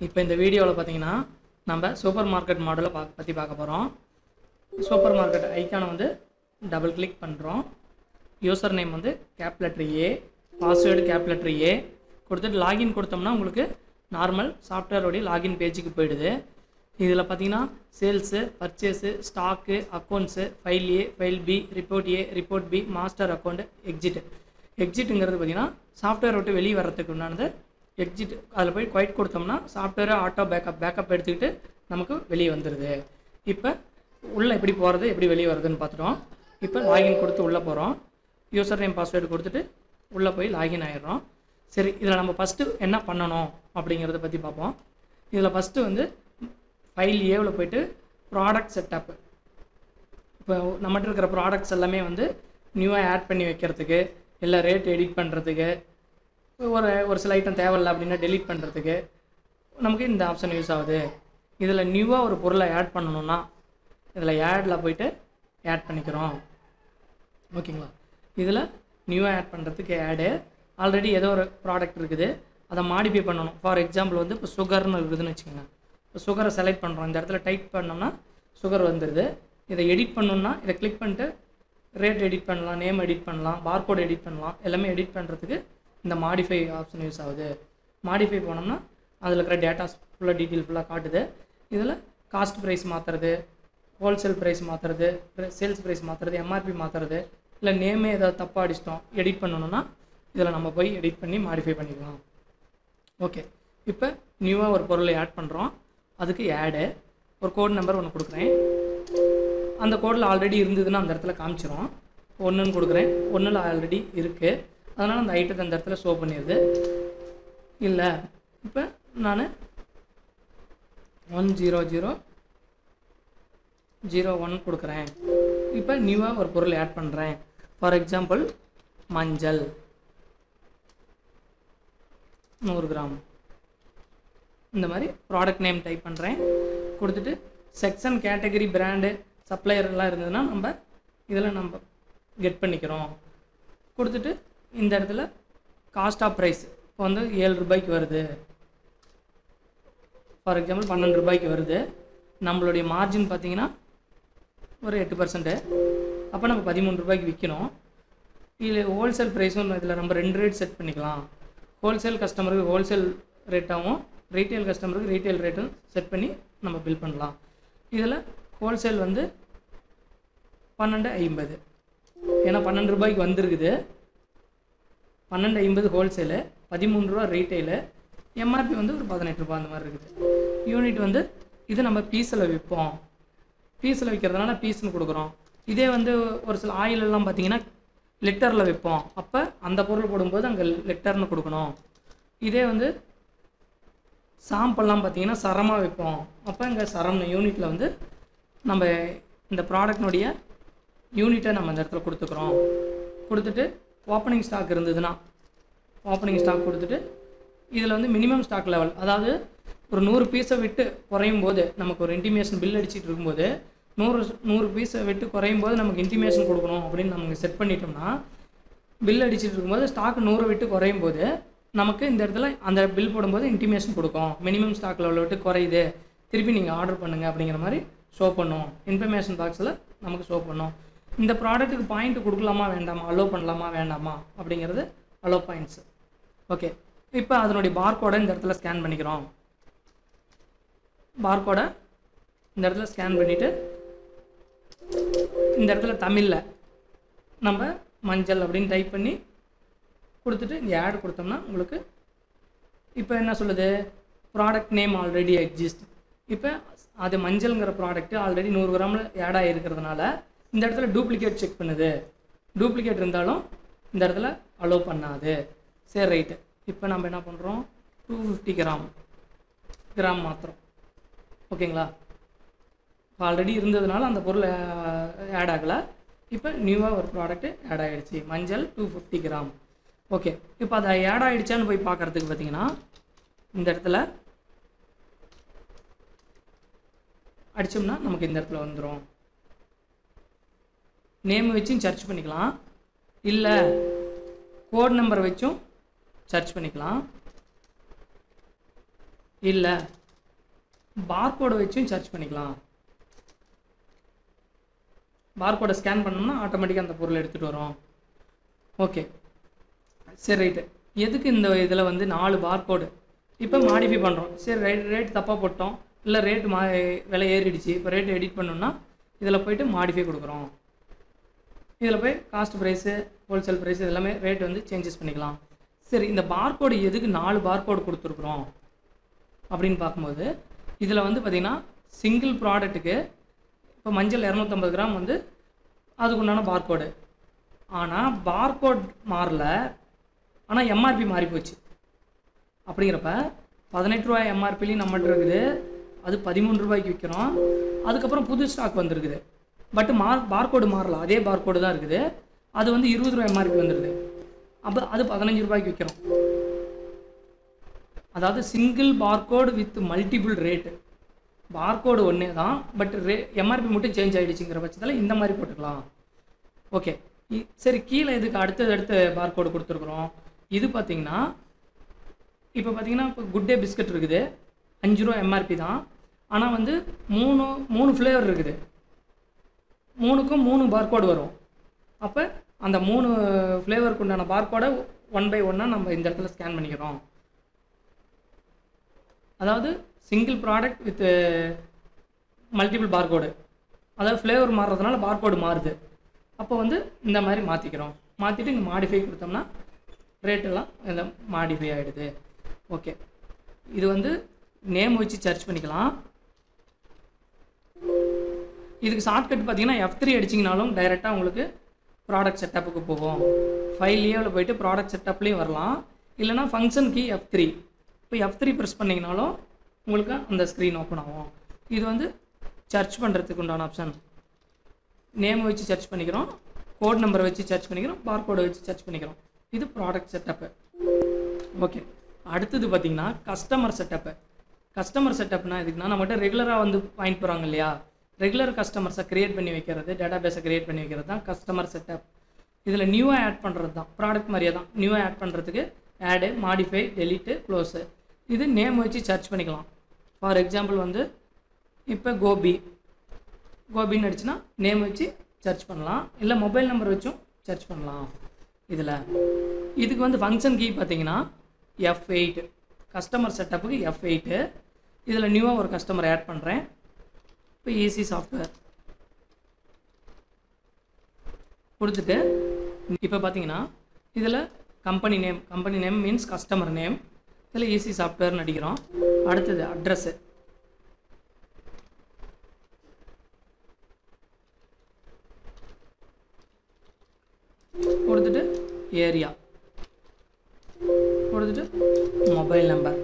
இப்போ இந்த வீடியோவில் பார்த்தீங்கன்னா நம்ம சூப்பர் மார்க்கெட் மாடலை பா பற்றி பார்க்க போகிறோம் சூப்பர் மார்க்கெட் ஐக்கானை வந்து டபுள் கிளிக் பண்ணுறோம் யூசர் நேம் வந்து cap letter A password cap letter A கொடுத்துட்டு லாகின் கொடுத்தோம்னா உங்களுக்கு நார்மல் சாஃப்ட்வேரோடைய லாகின் பேஜுக்கு போயிடுது இதில் பார்த்தீங்கன்னா sales purchase stock accounts file A file B report A report B master account exit எக்ஸிட்டுங்கிறது பார்த்தீங்கன்னா சாஃப்ட்வேர் விட்டு வெளியே வர்றதுக்கு உண்டானது எக்ஸிட் அதில் போய் குவைட் கொடுத்தோம்னா சாஃப்ட்வேரை ஆட்டோ பேக்கப் பேக்கப் எடுத்துக்கிட்டு நமக்கு வெளியே வந்துடுது இப்போ உள்ளே எப்படி போகிறது எப்படி வெளியே வருதுன்னு பார்த்துட்டோம் இப்போ லாகின் கொடுத்து உள்ளே போகிறோம் யூசர் நேம் பாஸ்வேர்டு கொடுத்துட்டு உள்ளே போய் லாகின் ஆயிடுறோம் சரி இதில் நம்ம ஃபஸ்ட்டு என்ன பண்ணணும் அப்படிங்கிறத பற்றி பார்ப்போம் இதில் ஃபஸ்ட்டு வந்து ஃபைல் ஏவில் போயிட்டு ப்ராடக்ட் செட்டப் இப்போ நம்மகிட்ட இருக்கிற ப்ராடக்ட்ஸ் எல்லாமே வந்து நியூவாக ஆட் பண்ணி வைக்கிறதுக்கு இல்லை ரேட் எடிட் பண்ணுறதுக்கு ஒரு ஒரு சில ஐட்டம் தேவையில்ல அப்படின்னா டெலீட் பண்ணுறதுக்கு நமக்கு இந்த ஆப்ஷன் யூஸ் ஆகுது இதில் நியூவாக ஒரு பொருளை ஆட் பண்ணணும்னா இதில் ஆடில் போயிட்டு ஆட் பண்ணிக்கிறோம் ஓகேங்களா இதில் நியூவாக ஆட் பண்ணுறதுக்கு ஆடு ஆல்ரெடி ஏதோ ஒரு ப்ராடக்ட் இருக்குது அதை மாடிஃபை பண்ணணும் ஃபார் எக்ஸாம்பிள் வந்து இப்போ சுகர்னு இருக்குதுன்னு வச்சுக்கோங்க இப்போ சுகரை செலக்ட் பண்ணுறோம் இந்த இடத்துல டைப் பண்ணோம்னா சுகர் வந்துடுது இதை எடிட் பண்ணணும்னா இதை கிளிக் பண்ணிட்டு ரேட் எடிட் பண்ணலாம் நேம் எடிட் பண்ணலாம் பார்கோட் எடிட் பண்ணலாம் எல்லாமே எடிட் பண்ணுறதுக்கு இந்த மாடிஃபை ஆப்ஷன் யூஸ் ஆகுது மாடிஃபை போனோம்னா அதில் இருக்கிற டேட்டாஸ் ஃபுல்லாக டீட்டெயில் ஃபுல்லாக காட்டுது இதில் காஸ்ட் ப்ரைஸ் மாற்றுறது ஹோல்சேல் ப்ரைஸ் மாற்றுறது சேல்ஸ் ப்ரைஸ் மாற்றுறது எம்ஆர்பி மாற்றுறது இல்லை நேமே ஏதாவது தப்பாக அடிச்சிட்டோம் எடிட் பண்ணணும்னா இதில் நம்ம போய் எடிட் பண்ணி மாடிஃபை பண்ணிக்கலாம் ஓகே இப்போ நியூவாக ஒரு பொருளை ஆட் பண்ணுறோம் அதுக்கு ஆடு ஒரு கோட் நம்பர் ஒன்று கொடுக்குறேன் அந்த கோடில் ஆல்ரெடி இருந்ததுன்னா அந்த இடத்துல காமிச்சிரும் ஒன்றுன்னு கொடுக்குறேன் ஒன்றில் ஆல்ரெடி இருக்குது அதனால் அந்த ஐட்டத்தை அந்த இடத்துல ஷோ பண்ணிடுது இல்லை இப்போ நான் one zero zero zero one கொடுக்குறேன் இப்போ நியூவாக ஒரு பொருள் ஆட் பண்ணுறேன் ஃபார் எக்ஸாம்பிள் மஞ்சள் நூறு கிராம் இந்த மாதிரி ப்ராடக்ட் நேம் டைப் பண்ணுறேன் கொடுத்துட்டு செக்ஷன் கேட்டகரி பிராண்டு சப்ளையர்லாம் இருந்ததுன்னா நம்ம இதில் நம்ம கெட் பண்ணிக்கிறோம் கொடுத்துட்டு இந்த இடத்துல காஸ்ட் ஆஃப் ப்ரைஸ் இப்போ வந்து ஏழு ரூபாய்க்கு வருது ஃபார் எக்ஸாம்பிள் பன்னெண்டு ரூபாய்க்கு வருது நம்மளுடைய மார்ஜின் பார்த்தீங்கன்னா ஒரு எட்டு பர்சன்ட்டு அப்போ நம்ம பதிமூணு ரூபாய்க்கு விற்கணும் இதில் ஹோல்சேல் ப்ரைஸும் இதில் நம்ம ரெண்டு ரேட் செட் பண்ணிக்கலாம் ஹோல்சேல் கஸ்டமருக்கு ஹோல்சேல் ரேட்டாகவும் ரீட்டைல் கஸ்டமருக்கு ரீட்டைல் ரேட்டும் செட் பண்ணி நம்ம பில் பண்ணலாம் இதில் ஹோல்சேல் வந்து பன்னெண்டு ஐம்பது ஏன்னா பன்னெண்டு ரூபாய்க்கு வந்திருக்குது பன்னெண்டு ஐம்பது ஹோல்சேலு பதிமூணு ரூபா ரீட்டைலு எம்ஆர்பி வந்து ஒரு பதினெட்டு ரூபா அந்த மாதிரி இருக்குது யூனிட் வந்து இது நம்ம பீஸில் விற்போம் பீஸில் விற்கிறதுனால பீஸ்னு கொடுக்குறோம் இதே வந்து ஒரு சில ஆயில் எல்லாம் பார்த்தீங்கன்னா லிட்டரில் விற்போம் அப்போ அந்த பொருள் போடும்போது அங்கே லிட்டர்னு கொடுக்கணும் இதே வந்து சாம்பல்லாம் பார்த்தீங்கன்னா சரமாக விற்போம் அப்போ இங்கே சரம்னு யூனிட்டில் வந்து நம்ம இந்த ப்ராடக்ட்னுடைய யூனிட்டை நம்ம இந்த இடத்துல கொடுத்துக்குறோம் கொடுத்துட்டு ஓப்பனிங் ஸ்டாக் இருந்ததுன்னா ஓப்பனிங் ஸ்டாக் கொடுத்துட்டு இதில் வந்து மினிமம் ஸ்டாக் லெவல் அதாவது ஒரு நூறு பீஸை விட்டு குறையும் போது நமக்கு ஒரு இன்டிமேஷன் பில் அடிச்சிட்டு இருக்கும்போது நூறு நூறு பீஸை விட்டு குறையும் போது நமக்கு இன்டிமேஷன் கொடுக்கணும் அப்படின்னு நம்ம செட் பண்ணிட்டோம்னா பில் அடிச்சிட்டு இருக்கும்போது ஸ்டாக் நூறு விட்டு குறையும் போது நமக்கு இந்த இடத்துல அந்த பில் போடும்போது இன்டிமேஷன் கொடுக்கும் மினிமம் ஸ்டாக் லெவலில் விட்டு குறையுது திருப்பி நீங்கள் ஆர்டர் பண்ணுங்கள் அப்படிங்கிற மாதிரி ஷோ பண்ணும் இன்ஃபர்மேஷன் பாக்ஸில் நமக்கு ஷோ பண்ணும் இந்த ப்ராடக்ட்டுக்கு பாயிண்ட் கொடுக்கலாமா வேண்டாமா அலோவ் பண்ணலாமா வேண்டாமா அப்படிங்கிறது அலோவ் பாயிண்ட்ஸ் ஓகே இப்போ அதனுடைய பார்கோடை இந்த இடத்துல ஸ்கேன் பண்ணிக்கிறோம் பார்கோடை இந்த இடத்துல ஸ்கேன் பண்ணிவிட்டு இந்த இடத்துல தமிழில் நம்ம மஞ்சள் அப்படின்னு டைப் பண்ணி கொடுத்துட்டு இங்கே ஆட் கொடுத்தோம்னா உங்களுக்கு இப்போ என்ன சொல்லுது ப்ராடக்ட் நேம் ஆல்ரெடி எக்ஸிஸ்ட் இப்போ அது மஞ்சள்ங்கிற ப்ராடக்ட் ஆல்ரெடி நூறு கிராமில் ஆட் ஆகிருக்கிறதுனால இந்த இடத்துல டூப்ளிகேட் செக் பண்ணுது டூப்ளிகேட் இருந்தாலும் இந்த இடத்துல அலோவ் பண்ணாது சரி ரைட்டு இப்போ நம்ம என்ன பண்ணுறோம் டூ ஃபிஃப்டி கிராம் கிராம் மாத்திரம் ஓகேங்களா ஆல்ரெடி இருந்ததுனால அந்த பொருள் ஆட் ஆகலை இப்போ நியூவாக ஒரு ப்ராடக்ட்டு ஆட் ஆகிடுச்சு மஞ்சள் டூ ஃபிஃப்டி கிராம் ஓகே இப்போ அதை ஆட் ஆகிடுச்சான்னு போய் பார்க்குறதுக்கு பார்த்தீங்கன்னா இந்த இடத்துல அடித்தோம்னா நமக்கு இந்த இடத்துல வந்துடும் நேம் வச்சும் சர்ச் பண்ணிக்கலாம் இல்லை கோட் நம்பர் வச்சும் சர்ச் பண்ணிக்கலாம் இல்லை பார்கோடை வச்சும் சர்ச் பண்ணிக்கலாம் பார்கோடை ஸ்கேன் பண்ணோம்னா ஆட்டோமேட்டிக்காக அந்த பொருளை எடுத்துகிட்டு வரும் ஓகே சரி ரைட்டு எதுக்கு இந்த இதில் வந்து நாலு பார்கோடு இப்போ மாடிஃபை பண்ணுறோம் சரி ரேட் ரேட் தப்பாக போட்டோம் இல்லை ரேட் மா விலை ஏறிடுச்சு இப்போ ரேட் எடிட் பண்ணோம்னா இதில் போயிட்டு மாடிஃபை கொடுக்குறோம் இதில் போய் காஸ்ட் ப்ரைஸு ஹோல்சேல் ப்ரைஸ் எல்லாமே ரேட் வந்து சேஞ்சஸ் பண்ணிக்கலாம் சரி இந்த பார்கோடு எதுக்கு நாலு பார்கோடு கொடுத்துருக்குறோம் அப்படின்னு பார்க்கும்போது இதில் வந்து பார்த்திங்கன்னா சிங்கிள் ப்ராடக்ட்டுக்கு இப்போ மஞ்சள் இரநூத்தம்பது கிராம் வந்து அதுக்குண்டான பார்கோடு ஆனால் பார்கோட் மாறல ஆனால் எம்ஆர்பி மாறி போச்சு அப்படிங்கிறப்ப பதினெட்டு ரூபாய் எம்ஆர்பிலையும் நம்மகிட்ட இருக்குது அது பதிமூணு ரூபாய்க்கு விற்கிறோம் அதுக்கப்புறம் புது ஸ்டாக் வந்திருக்குது பட் மார் பார்கோடு மாறல அதே பார்கோடு தான் இருக்குது அது வந்து இருபது ரூபாய் எம்ஆர்பி வந்துடுது அப்போ அது பதினஞ்சு ரூபாய்க்கு விற்கிறோம் அதாவது single barcode with multiple rate barcode ஒன்றே தான் பட் ரே எம்ஆர்பி மட்டும் சேஞ்ச் ஆகிடுச்சுங்கிற பட்சத்தில் இந்த மாதிரி போட்டுக்கலாம் ஓகே சரி கீழே இதுக்கு அடுத்தது அடுத்த பார்கோடு கொடுத்துருக்குறோம் இது பார்த்தீங்கன்னா இப்போ பார்த்தீங்கன்னா இப்போ குட் டே பிஸ்கட் இருக்குது அஞ்சு ரூபா எம்ஆர்பி தான் ஆனால் வந்து மூணு மூணு ஃப்ளேவர் இருக்குது மூணுக்கும் மூணு பார்கோடு வரும் அப்போ அந்த மூணு ஃப்ளேவருக்கு உண்டான பார்கோடை ஒன் பை ஒன்னாக நம்ம இந்த இடத்துல ஸ்கேன் பண்ணிக்கிறோம் அதாவது single product with multiple barcode அதாவது ஃப்ளேவர் மாறுறதுனால பார்கோடு மாறுது அப்போ வந்து இந்த மாதிரி மாற்றிக்கிறோம் மாற்றிட்டு இங்கே மாடிஃபை கொடுத்தோம்னா ரேட்டெல்லாம் இந்த மாடிஃபை ஆகிடுது ஓகே இது வந்து நேம் வச்சு சர்ச் பண்ணிக்கலாம் இதுக்கு ஷார்ட்கட் பார்த்தீங்கன்னா எஃப் த்ரீ அடிச்சிங்கனாலும் டைரெக்டாக உங்களுக்கு ப்ராடக்ட் செட்டப்புக்கு போகும் ஃபைல்லையோ போயிட்டு ப்ராடக்ட் செட்டப்லேயும் வரலாம் இல்லைனா ஃபங்க்ஷன் கீ எஃப் த்ரீ இப்போ எஃப் த்ரீ ப்ரெஸ் பண்ணிங்கனாலும் உங்களுக்கு அந்த ஸ்க்ரீன் ஓப்பன் ஆகும் இது வந்து சர்ச் பண்ணுறதுக்கு உண்டான ஆப்ஷன் நேம் வச்சு சர்ச் பண்ணிக்கிறோம் கோட் நம்பரை வச்சு சர்ச் பண்ணிக்கிறோம் பார்கோடை வச்சு சர்ச் பண்ணிக்கிறோம் இது ப்ராடக்ட் செட்டப்பு ஓகே அடுத்தது பார்த்தீங்கன்னா கஸ்டமர் செட்டப்பு கஸ்டமர் செட்டப்னா எதுக்குன்னா நம்மகிட்ட ரெகுலராக வந்து வாங்கிட்டு போகிறாங்க இல்லையா ரெகுலர் கஸ்டமர்ஸை க்ரியேட் பண்ணி வைக்கிறது டேட்டா பேஸை க்ரியேட் பண்ணி வைக்கிறது தான் கஸ்டமர் செட்டப் இதில் நியூவாக ஆட் பண்ணுறது தான் ப்ராடக்ட் மாதிரியே தான் நியூவாக ஆட் பண்ணுறதுக்கு ஆடு மாடிஃபை டெலிட்டு க்ளோஸு இது நேம் வச்சு சர்ச் பண்ணிக்கலாம் ஃபார் எக்ஸாம்பிள் வந்து இப்போ கோபி கோபின்னு அடிச்சுன்னா நேம் வச்சு சர்ச் பண்ணலாம் இல்லை மொபைல் நம்பர் வச்சும் சர்ச் பண்ணலாம் இதில் இதுக்கு வந்து ஃபங்க்ஷன் கீ பார்த்தீங்கன்னா எஃப் எயிட் கஸ்டமர் செட்டப்புக்கு எஃப் எயிட்டு இதில் நியூவாக ஒரு கஸ்டமர் ஆட் பண்ணுறேன் இப்போ ஈஸி சாஃப்ட்வேர் கொடுத்துட்டு இப்போ பார்த்தீங்கன்னா இதில் company name company name means customer name இதில் ஈஸி சாஃப்ட்வேர்னு அடிக்கிறோம் அடுத்தது அட்ரஸ்ஸு கொடுத்துட்டு ஏரியா கொடுத்துட்டு மொபைல் நம்பர்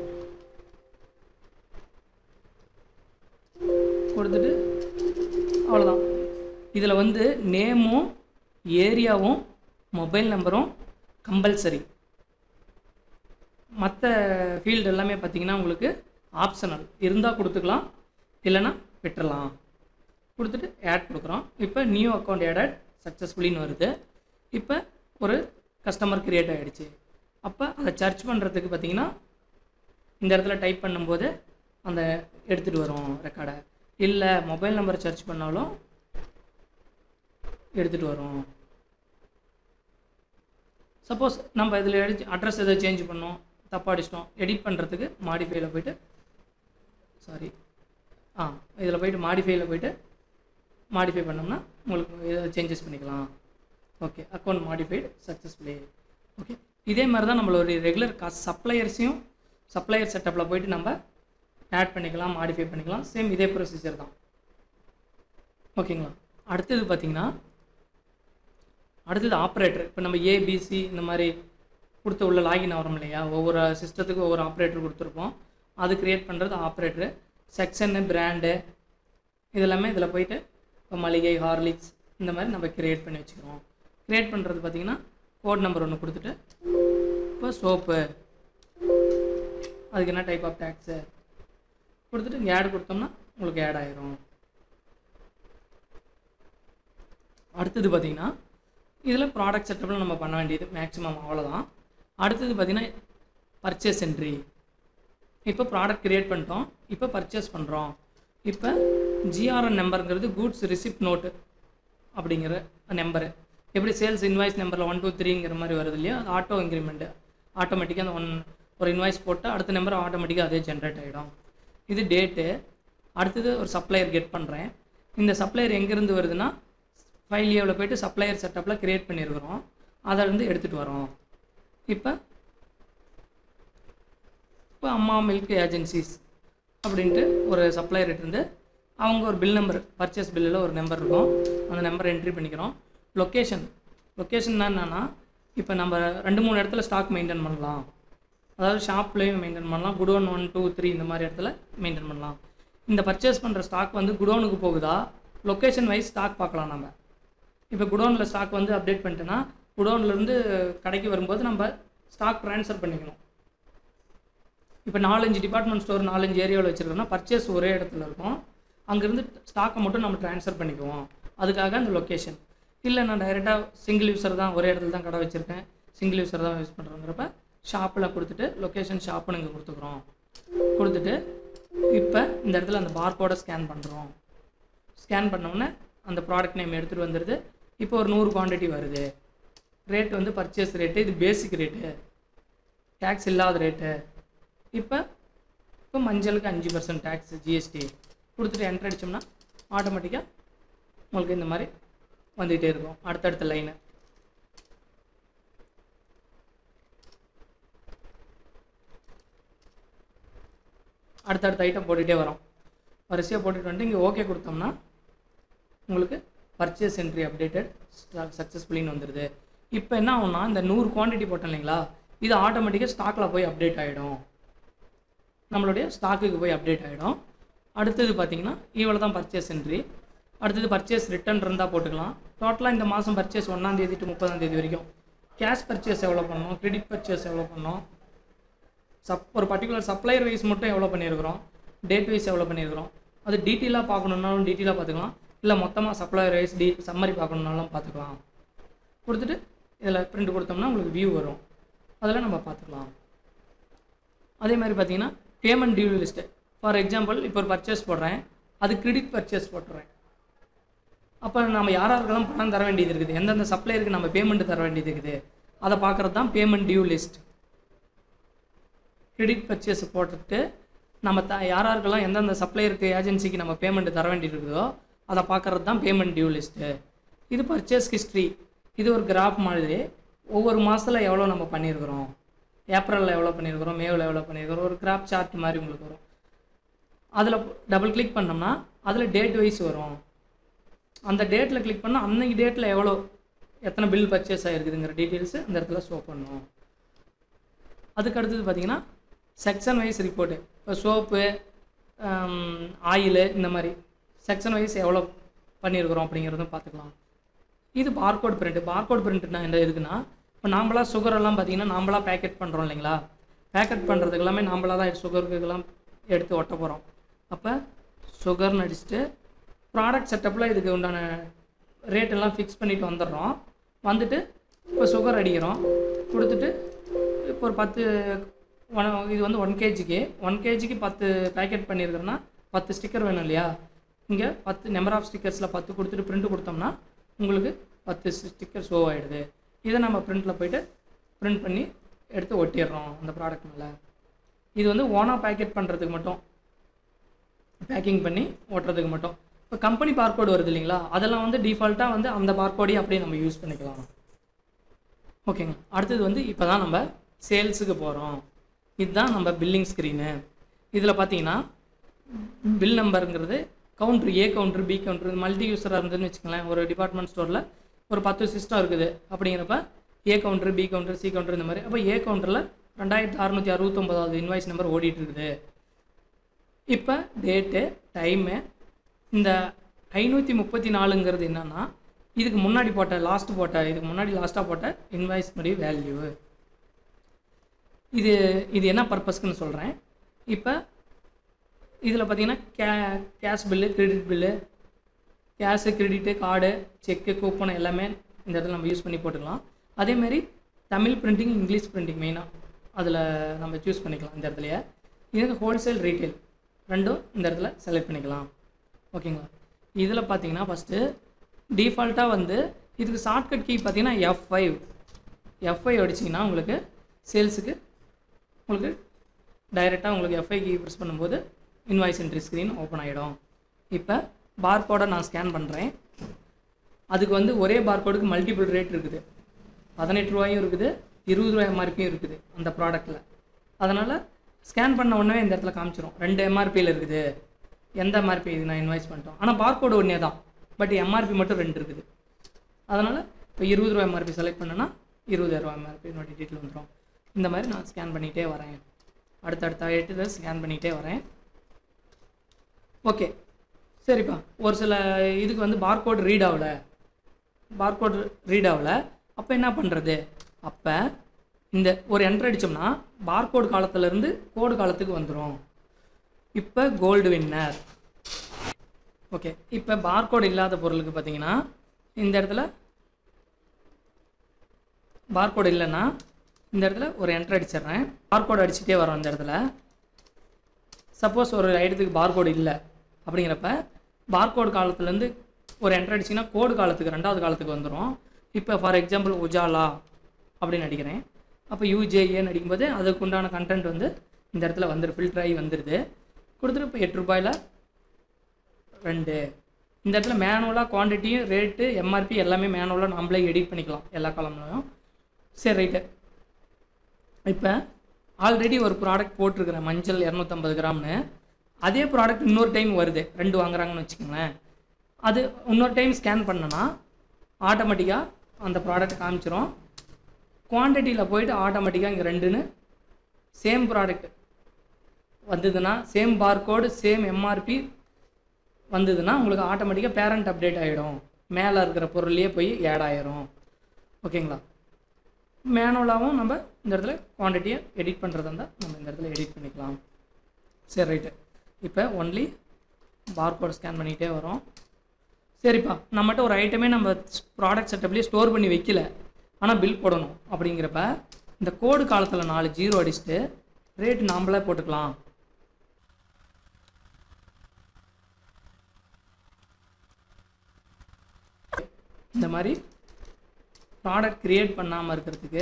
கொடுத்துட்டு அவ்வளோதான் இதில் வந்து நேமும் ஏரியாவும் மொபைல் நம்பரும் கம்பல்சரி மற்ற ஃபீல்டு எல்லாமே பார்த்தீங்கன்னா உங்களுக்கு ஆப்ஷனல் இருந்தால் கொடுத்துக்கலாம் இல்லைன்னா விட்டுறலாம் கொடுத்துட்டு ஆட் கொடுக்குறோம் இப்போ நியூ அக்கௌண்ட் ஆடட் சக்ஸஸ்ஃபுல்லின்னு வருது இப்போ ஒரு கஸ்டமர் கிரியேட் ஆகிடுச்சு அப்போ அதை சர்ச் பண்ணுறதுக்கு பார்த்தீங்கன்னா இந்த இடத்துல டைப் பண்ணும்போது அந்த எடுத்துகிட்டு வரும் ரெக்கார்டை இல்லை மொபைல் நம்பர் சர்ச் பண்ணாலும் எடுத்துகிட்டு வரும் சப்போஸ் நம்ம இதில் எடுத்து அட்ரஸ் எதாவது சேஞ்ச் பண்ணோம் தப்பாக அடிச்சிட்டோம் எடிட் பண்ணுறதுக்கு மாடிஃபைல போயிட்டு சாரி ஆ இதில் போயிட்டு மாடிஃபைல போயிட்டு மாடிஃபை பண்ணோம்னா உங்களுக்கு ஏதாவது சேஞ்சஸ் பண்ணிக்கலாம் okay account modified successfully okay இதே மாதிரி தான் நம்மளோட ரெகுலர் காசு சப்ளையர்ஸையும் சப்ளையர் செட்டப்பில் போயிட்டு நம்ம ஆட் பண்ணிக்கலாம் மாடிஃபை பண்ணிக்கலாம் சேம் இதே ப்ரொசீஜர் தான் ஓகேங்களா அடுத்தது பார்த்தீங்கன்னா அடுத்தது ஆப்ரேட்டர் இப்போ நம்ம ஏபிசி இந்த மாதிரி கொடுத்த உள்ள லாகின் ஆகிறோம் இல்லையா ஒவ்வொரு சிஸ்டத்துக்கு ஒவ்வொரு ஆப்ரேட்டர் கொடுத்துருப்போம் அது க்ரியேட் பண்ணுறது ஆப்ரேட்டரு செக்ஷனு பிராண்டு இதெல்லாமே இதில் போயிட்டு இப்போ மளிகை ஹார்லிக்ஸ் இந்த மாதிரி நம்ம க்ரியேட் பண்ணி வச்சுக்கிறோம் க்ரியேட் பண்ணுறது பார்த்திங்கன்னா கோட் நம்பர் ஒன்று கொடுத்துட்டு இப்போ சோப்பு அதுக்கு என்ன டைப் ஆஃப் டேக்ஸு கொடுத்துட்டு இங்கே ஆட் கொடுத்தோம்னா உங்களுக்கு ஆட் ஆயிரும் அடுத்தது பார்த்திங்கன்னா இதில் ப்ராடக்ட் செட்டப்பில் நம்ம பண்ண வேண்டியது மேக்ஸிமம் அவ்வளோதான் அடுத்தது பார்த்திங்கன்னா பர்ச்சேஸ் என்ட்ரி இப்போ ப்ராடக்ட் கிரியேட் பண்ணிட்டோம் இப்போ பர்ச்சேஸ் பண்ணுறோம் இப்போ ஜிஆர்என் நம்பருங்கிறது கூட்ஸ் ரிசிப்ட் நோட்டு அப்படிங்கிற நம்பரு எப்படி சேல்ஸ் இன்வாய்ஸ் நம்பரில் ஒன் டூ த்ரீங்கிற மாதிரி வருது இல்லையா அது ஆட்டோ இன்க்ரிமெண்ட்டு ஆட்டோமேட்டிக்காக அந்த ஒன் ஒரு இன்வாய்ஸ் போட்டால் அடுத்த நம்பர் ஆட்டோமேட்டிக்காக அதே ஜென்ரேட் ஆகிடும் இது டேட்டு அடுத்தது ஒரு சப்ளையர் கெட் பண்ணுறேன் இந்த சப்ளையர் எங்கேருந்து வருதுன்னா ஃபைல் ஏவில் போயிட்டு சப்ளையர் செட்டப்பில் க்ரியேட் பண்ணியிருக்கிறோம் அதை வந்து எடுத்துகிட்டு வரோம் இப்போ இப்போ அம்மா மில்க் ஏஜென்சிஸ் அப்படின்ட்டு ஒரு சப்ளையர் இருந்து அவங்க ஒரு பில் நம்பர் பர்ச்சேஸ் பில்லில் ஒரு நம்பர் இருக்கும் அந்த நம்பரை என்ட்ரி பண்ணிக்கிறோம் லொக்கேஷன் லொக்கேஷன்னா என்னென்னா இப்போ நம்ம ரெண்டு மூணு இடத்துல ஸ்டாக் மெயின்டைன் பண்ணலாம் அதாவது ஷாப்லேயும் மெயின்டைன் பண்ணலாம் குடோன் ஒன் டூ த்ரீ இந்த மாதிரி இடத்துல மெயின்டைன் பண்ணலாம் இந்த பர்ச்சேஸ் பண்ணுற ஸ்டாக் வந்து குடோனுக்கு போகுதா லொக்கேஷன் வைஸ் ஸ்டாக் பார்க்கலாம் நம்ம இப்போ குடோனில் ஸ்டாக் வந்து அப்டேட் பண்ணிட்டேன்னா குடோன்லேருந்து கடைக்கு வரும்போது நம்ம ஸ்டாக் ட்ரான்ஸ்ஃபர் பண்ணிக்கணும் இப்போ நாலஞ்சு டிபார்ட்மெண்ட் ஸ்டோர் நாலஞ்சு ஏரியாவில் வச்சுருக்கோம்னா பர்ச்சேஸ் ஒரே இடத்துல இருக்கும் அங்கேருந்து ஸ்டாக்கை மட்டும் நம்ம ட்ரான்ஸ்ஃபர் பண்ணிக்குவோம் அதுக்காக அந்த லொக்கேஷன் இல்லை நான் டைரெக்டாக சிங்கிள் யூஸர் தான் ஒரே இடத்துல தான் கடை வச்சுருக்கேன் சிங்கிள் யூஸர் தான் யூஸ் பண்ணுறோங்கிறப்ப ஷாப்பில் கொடுத்துட்டு லொக்கேஷன் ஷாப்புன்னு இங்கே கொடுத்துக்குறோம் கொடுத்துட்டு இப்போ இந்த இடத்துல அந்த பார்கோடை ஸ்கேன் பண்ணுறோம் ஸ்கேன் பண்ணோன்னே அந்த ப்ராடக்ட் நேம் எடுத்துகிட்டு வந்துடுது இப்போ ஒரு நூறு குவான்டிட்டி வருது ரேட் வந்து பர்ச்சேஸ் ரேட்டு இது பேசிக் ரேட்டு டேக்ஸ் இல்லாத ரேட்டு இப்போ இப்போ மஞ்சளுக்கு அஞ்சு பர்சன்ட் டேக்ஸ் ஜிஎஸ்டி கொடுத்துட்டு என்ட்ரு அடித்தோம்னா ஆட்டோமேட்டிக்காக உங்களுக்கு இந்த மாதிரி வந்துகிட்டே இருக்கும் அடுத்தடுத்த லைனு அடுத்தடுத்த ஐட்டம் போட்டுகிட்டே வரோம் வரிசையாக போட்டுட்டு வந்துட்டு இங்கே ஓகே கொடுத்தோம்னா உங்களுக்கு பர்ச்சேஸ் என்ட்ரி அப்டேட்டட் சக்ஸஸ்ஃபுல்லின்னு வந்துடுது இப்போ என்ன ஆகும்னா இந்த நூறு குவான்டிட்டி போட்டோம் இல்லைங்களா இது ஆட்டோமேட்டிக்காக ஸ்டாக்கில் போய் அப்டேட் ஆகிடும் நம்மளுடைய ஸ்டாக்குக்கு போய் அப்டேட் ஆகிடும் அடுத்தது பார்த்தீங்கன்னா இவ்வளோ தான் பர்ச்சேஸ் என்ட்ரி அடுத்தது பர்ச்சேஸ் ரிட்டர்ன் இருந்தால் போட்டுக்கலாம் டோட்டலாக இந்த மாதம் பர்ச்சேஸ் ஒன்றாந்தேதி டு முப்பதாந்தேதி வரைக்கும் கேஷ் பர்ச்சேஸ் எவ்வளோ பண்ணோம் கிரெடிட் பர்ச்சேஸ் எவ்வளோ பண்ணோம் சப் ஒரு பர்டிகுலர் சப்ளையர் வைஸ் மட்டும் எவ்வளோ பண்ணியிருக்கிறோம் டேட் வைஸ் எவ்வளோ பண்ணியிருக்கிறோம் அது டீட்டெயிலாக பார்க்கணுன்னாலும் டீட்டெயிலாக பார்த்துக்கலாம் இல்லை மொத்தமாக சப்ளையர் வைஸ் டி சம்மரி பார்க்கணுன்னாலும் பார்த்துக்கலாம் கொடுத்துட்டு இதில் பிரிண்ட் கொடுத்தோம்னா உங்களுக்கு வியூ வரும் அதில் நம்ம பார்த்துக்கலாம் அதே மாதிரி பார்த்தீங்கன்னா payment due list for example இப்போ ஒரு பர்ச்சேஸ் போடுறேன் அது கிரெடிட் பர்ச்சேஸ் போட்டுறேன் அப்போ நம்ம யார் யாருக்கெல்லாம் பணம் தர வேண்டியது இருக்குது எந்தெந்த சப்ளையருக்கு நம்ம பேமெண்ட் தர வேண்டியது இருக்குது அதை பார்க்குறது தான் payment due list credit purchase போட்டுட்டு நம்ம த யார் யாருக்கெல்லாம் எந்தெந்த சப்ளையருக்கு ஏஜென்சிக்கு நம்ம பேமெண்ட் தர வேண்டியது இருக்குதோ அதை பார்க்குறது தான் பேமெண்ட் டியூ லிஸ்ட்டு இது பர்ச்சேஸ் ஹிஸ்ட்ரி இது ஒரு கிராஃப் மாதிரி ஒவ்வொரு மாதத்தில் எவ்வளோ நம்ம பண்ணியிருக்கிறோம் ஏப்ரலில் எவ்வளோ பண்ணியிருக்கிறோம் மேவில் எவ்வளோ பண்ணியிருக்கிறோம் ஒரு கிராஃப் சார்ட் மாதிரி உங்களுக்கு வரும் அதில் டபுள் கிளிக் பண்ணோம்னா அதில் டேட் வைஸ் வரும் அந்த டேட்டில் கிளிக் பண்ணால் அன்னைக்கு டேட்டில் எவ்வளோ எத்தனை பில் பர்ச்சேஸ் ஆகிருக்குதுங்கிற டீட்டெயில்ஸு அந்த இடத்துல ஷோ பண்ணும் அதுக்கு அடுத்தது பார்த்தீங்கன்னா செக்ஷன் வைஸ் ரிப்போர்ட்டு இப்போ சோப்பு ஆயிலு இந்த மாதிரி செக்ஷன் வைஸ் எவ்வளோ பண்ணியிருக்கிறோம் அப்படிங்கிறதும் பார்த்துக்கலாம் இது பார்கோட் பிரிண்ட் பார்கோட் பிரிண்ட்னா என்ன இருக்குன்னா இப்போ நாம்பளா சுகர் எல்லாம் பார்த்தீங்கன்னா நாம்பளா பேக்கெட் பண்ணுறோம் இல்லைங்களா பேக்கெட் பண்ணுறதுக்கு எல்லாமே நாம்பளா தான் சுகருக்குலாம் எடுத்து ஒட்ட போகிறோம் அப்போ சுகர்னு அடிச்சுட்டு ப்ராடக்ட் செட்டப்பில் இதுக்கு உண்டான ரேட் எல்லாம் ஃபிக்ஸ் பண்ணிட்டு வந்துடுறோம் வந்துட்டு இப்போ சுகர் அடிக்கிறோம் கொடுத்துட்டு இப்போ ஒரு பத்து ஒன் இது வந்து ஒன் கேஜிக்கு ஒன் கேஜிக்கு பத்து பேக்கெட் பண்ணியிருக்கிறோன்னா பத்து ஸ்டிக்கர் வேணும் இல்லையா இங்கே பத்து நம்பர் ஆஃப் ஸ்டிக்கர்ஸில் பத்து கொடுத்துட்டு பிரிண்ட் கொடுத்தோம்னா உங்களுக்கு பத்து ஸ்டிக்கர் ஷோ ஆகிடுது இதை நம்ம பிரிண்ட்டில் போயிட்டு பிரிண்ட் பண்ணி எடுத்து ஒட்டிடுறோம் அந்த ப்ராடக்ட் மேலே இது வந்து ஓனாக பேக்கெட் பண்ணுறதுக்கு மட்டும் பேக்கிங் பண்ணி ஓட்டுறதுக்கு மட்டும் இப்போ கம்பெனி பார்கோடு வருது இல்லைங்களா அதெல்லாம் வந்து டிஃபால்ட்டாக வந்து அந்த பார்கோடையே அப்படியே நம்ம யூஸ் பண்ணிக்கலாம் ஓகேங்க அடுத்தது வந்து இப்போ தான் நம்ம சேல்ஸுக்கு போகிறோம் இதுதான் நம்ம பில்லிங் ஸ்க்ரீனு இதில் பார்த்தீங்கன்னா பில் நம்பருங்கிறது counter A counter B counter multi யூஸராக இருந்ததுன்னு வச்சுக்கோங்களேன் ஒரு டிபார்ட்மெண்ட் ஸ்டோரில் ஒரு பத்து சிஸ்டம் இருக்குது அப்படிங்கிறப்ப A counter B counter C counter இந்த மாதிரி அப்போ ஏ கவுண்டரில் ரெண்டாயிரத்தி அறநூற்றி அறுபத்தொம்பதாவது இன்வாய்ஸ் நம்பர் ஓடிட்டு இருக்குது இப்போ டேட்டு டைமு இந்த ஐநூற்றி முப்பத்தி நாலுங்கிறது என்னன்னா இதுக்கு முன்னாடி போட்ட லாஸ்ட் போட்ட இதுக்கு முன்னாடி லாஸ்ட்டாக போட்ட இன்வாய்ஸ் படி வேல்யூ இது இது என்ன பர்பஸ்க்குன்னு சொல்கிறேன் இப்போ இதில் பார்த்தீங்கன்னா கே cash bill credit bill cash credit card cheque coupon எல்லாமே இந்த இடத்துல நம்ம யூஸ் பண்ணி போட்டுக்கலாம் அதேமாரி தமிழ் பிரிண்டிங் இங்கிலீஷ் பிரிண்டிங் மெயினாக அதில் நம்ம சூஸ் பண்ணிக்கலாம் இந்த இடத்துலையே இதுக்கு ஹோல்சேல் ரீட்டைல் ரெண்டும் இந்த இடத்துல செலக்ட் பண்ணிக்கலாம் ஓகேங்களா இதில் பார்த்தீங்கன்னா ஃபஸ்ட்டு டிஃபால்ட்டாக வந்து இதுக்கு ஷார்ட்கட் கீ பார்த்தீங்கன்னா எஃப் ஃபைவ் எஃப் ஃபைவ் அடிச்சிங்கன்னா உங்களுக்கு சேல்ஸுக்கு உங்களுக்கு டைரெக்டாக உங்களுக்கு எஃப்ஐ கீ ப்ரெஸ் பண்ணும்போது இன்வாய்ஸ் என்ட்ரி ஸ்க்ரீன் ஓப்பன் ஆகிடும் இப்போ பார்கோடை நான் ஸ்கேன் பண்ணுறேன் அதுக்கு வந்து ஒரே பார்கோடுக்கு மல்டிபிள் ரேட் இருக்குது பதினெட்டு ரூபாயும் இருக்குது இருபது ரூபாய் எம்ஆர்பியும் இருக்குது அந்த ப்ராடக்ட்டில் அதனால் ஸ்கேன் பண்ண உடனே இந்த இடத்துல காமிச்சிரும் ரெண்டு எம்ஆர்பியில் இருக்குது எந்த எம்ஆர்பி இது நான் இன்வாய்ஸ் பண்ணிட்டோம் ஆனால் பார்கோடு ஒன்றே தான் பட் எம்ஆர்பி மட்டும் ரெண்டு இருக்குது அதனால் இப்போ இருபது ரூபா எம்ஆர்பி செலக்ட் பண்ணேன்னா இருபதாயிரரூவா எம்ஆர்பி என்னோட டீட்டெயில் வந்துடும் இந்த மாதிரி நான் ஸ்கேன் பண்ணிகிட்டே வரேன் அடுத்தடுத்த எட்டு ஸ்கேன் பண்ணிகிட்டே வரேன் ஓகே சரிப்பா ஒரு சில இதுக்கு வந்து பார்கோட் ரீட் ஆகல பார்கோட் ரீட் ஆகல அப்போ என்ன பண்ணுறது அப்போ இந்த ஒரு என்ட்ரு அடித்தோம்னா பார்கோட் காலத்துலேருந்து கோடு காலத்துக்கு வந்துடும் இப்போ கோல்டு வின்னர் ஓகே இப்போ பார்கோட் இல்லாத பொருளுக்கு பார்த்தீங்கன்னா இந்த இடத்துல பார்கோட் இல்லைன்னா இந்த இடத்துல ஒரு என்ட்ரு அடிச்சிடுறேன் பார்கோட் அடிச்சுட்டே வரோம் இந்த இடத்துல சப்போஸ் ஒரு ஐட்டத்துக்கு பார்கோடு இல்லை அப்படிங்கிறப்ப பார்கோடு காலத்துலேருந்து ஒரு என்ட்ரு அடிச்சிங்கன்னா கோடு காலத்துக்கு ரெண்டாவது காலத்துக்கு வந்துடும் இப்போ ஃபார் எக்ஸாம்பிள் உஜாலா அப்படின்னு அடிக்கிறேன் அப்போ யூஜேஏன்னு அடிக்கும்போது அதுக்கு உண்டான கண்டென்ட் வந்து இந்த இடத்துல வந்துரு ஃபில்டர் ஆகி வந்துடுது கொடுத்துட்டு இப்போ எட்டு ரூபாயில் ரெண்டு இந்த இடத்துல மேனுவலாக குவான்டிட்டியும் ரேட்டு எம்ஆர்பி எல்லாமே மேனுவலாக நம்மளே எடிட் பண்ணிக்கலாம் எல்லா காலம்லையும் சரி ரைட்டு இப்போ ஆல்ரெடி ஒரு ப்ராடக்ட் போட்டிருக்கிறேன் மஞ்சள் இரநூத்தம்பது கிராம்னு அதே ப்ராடக்ட் இன்னொரு டைம் வருது ரெண்டு வாங்குறாங்கன்னு வச்சுக்கோங்களேன் அது இன்னொரு டைம் ஸ்கேன் பண்ணனா ஆட்டோமேட்டிக்காக அந்த ப்ராடக்ட் காமிச்சிரும் குவான்டிட்டியில் போயிட்டு ஆட்டோமேட்டிக்காக இங்கே ரெண்டுன்னு சேம் ப்ராடக்ட் வந்ததுன்னா சேம் பார்கோடு சேம் எம்ஆர்பி வந்ததுன்னா உங்களுக்கு ஆட்டோமேட்டிக்காக பேரண்ட் அப்டேட் ஆகிடும் மேலே இருக்கிற பொருள்லேயே போய் ஆட் ஆயிரும் ஓகேங்களா மேனுவலாகவும் நம்ம இந்த இடத்துல குவான்டிட்டியை எடிட் பண்ணுறதா இருந்தால் நம்ம இந்த இடத்துல எடிட் பண்ணிக்கலாம் சரி ரைட்டு இப்போ ஒன்லி பார்கோட் ஸ்கேன் பண்ணிகிட்டே வரோம் சரிப்பா நம்மகிட்ட ஒரு ஐட்டமே நம்ம ப்ராடக்ட் செட்டப்லேயே ஸ்டோர் பண்ணி வைக்கல ஆனால் பில் போடணும் அப்படிங்கிறப்ப இந்த கோடு காலத்தில் நாலு ஜீரோ அடிச்சுட்டு ரேட் நாமளே போட்டுக்கலாம் இந்த மாதிரி ப்ராடக்ட் க்ரியேட் பண்ணாமல் இருக்கிறதுக்கு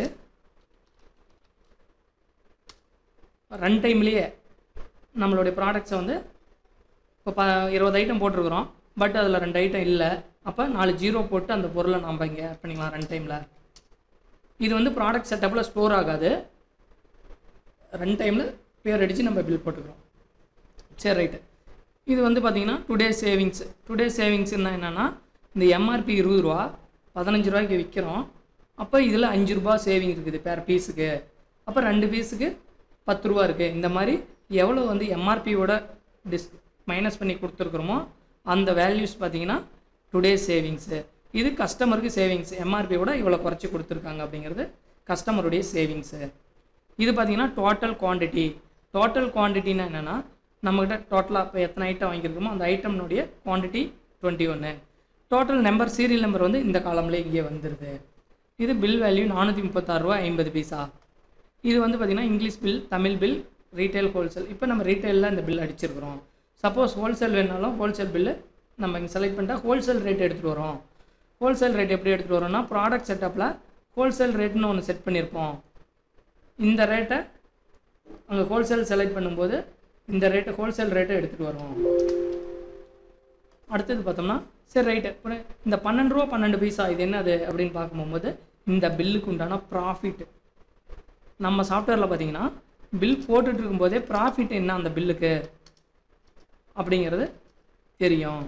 ரன் டைம்லேயே நம்மளுடைய ப்ராடக்ட்ஸை வந்து இப்போ ப இருபது ஐட்டம் போட்டிருக்கிறோம் பட் அதில் ரெண்டு ஐட்டம் இல்லை அப்போ நாலு ஜீரோ போட்டு அந்த பொருளை நம்ம இங்கே ஆட் பண்ணிக்கலாம் ரன் டைமில் இது வந்து ப்ராடக்ட் செட்டப்பில் ஸ்டோர் ஆகாது ரன் டைமில் பேர் அடித்து நம்ம பில் போட்டுக்கிறோம் சரி ரைட்டு இது வந்து பார்த்திங்கன்னா டுடே சேவிங்ஸ் டுடே சேவிங்ஸ்னா என்னென்னா இந்த எம்ஆர்பி இருபது ரூபா பதினஞ்சு ரூபாய்க்கு விற்கிறோம் அப்போ இதில் அஞ்சு ரூபா சேவிங் இருக்குது பேர் பீஸுக்கு அப்போ ரெண்டு பீஸுக்கு பத்து ரூபா இருக்குது இந்த மாதிரி எவ்வளோ வந்து எம்ஆர்பியோட டிஸ் மைனஸ் பண்ணி கொடுத்துருக்குறோமோ அந்த வேல்யூஸ் பார்த்தீங்கன்னா டுடே சேவிங்ஸு இது கஸ்டமருக்கு சேவிங்ஸ் எம்ஆர்பியோட இவ்வளோ குறைச்சி கொடுத்துருக்காங்க அப்படிங்கிறது கஸ்டமருடைய சேவிங்ஸு இது பார்த்தீங்கன்னா டோட்டல் குவான்டிட்டி டோட்டல் குவான்டிட்டினா என்னென்னா நம்மக்கிட்ட டோட்டலாக இப்போ எத்தனை ஐட்டம் வாங்கியிருக்கோமோ அந்த ஐட்டம்னுடைய குவான்டிட்டி டுவெண்ட்டி ஒன்று டோட்டல் நம்பர் சீரியல் நம்பர் வந்து இந்த காலம்ல இங்கே வந்துடுது இது பில் வேல்யூ நானூற்றி முப்பத்தாறு ரூபா ஐம்பது பைசா இது வந்து பார்த்திங்கன்னா English bill Tamil bill retail wholesale இப்போ நம்ம ரீட்டைலில் இந்த பில் அடிச்சிருக்கிறோம் சப்போஸ் ஹோல்சேல் வேணாலும் ஹோல்சேல் பில்லு நம்ம இங்கே செலக்ட் பண்ணிட்டா ஹோல்சேல் ரேட் எடுத்துகிட்டு வரோம் ஹோல்சேல் ரேட் எப்படி எடுத்துகிட்டு வரோம்னா ப்ராடக்ட் செட்டப்பில் ஹோல்சேல் ரேட்னு ஒன்று செட் பண்ணியிருப்போம் இந்த ரேட்டை அங்கே ஹோல்சேல் செலக்ட் பண்ணும்போது இந்த ரேட்டை ஹோல்சேல் ரேட்டை எடுத்துகிட்டு வரோம் அடுத்தது பார்த்தோம்னா சரி ரைட்டு இப்போ இந்த பன்னெண்டு ரூபா பன்னெண்டு பைசா இது என்னது அப்படின்னு பார்க்கும்போது இந்த பில்லுக்கு உண்டான ப்ராஃபிட் நம்ம சாஃப்ட்வேரில் பார்த்தீங்கன்னா பில் போட்டுட்டு இருக்கும்போதே ப்ராஃபிட் என்ன அந்த பில்லுக்கு அப்படிங்கிறது தெரியும்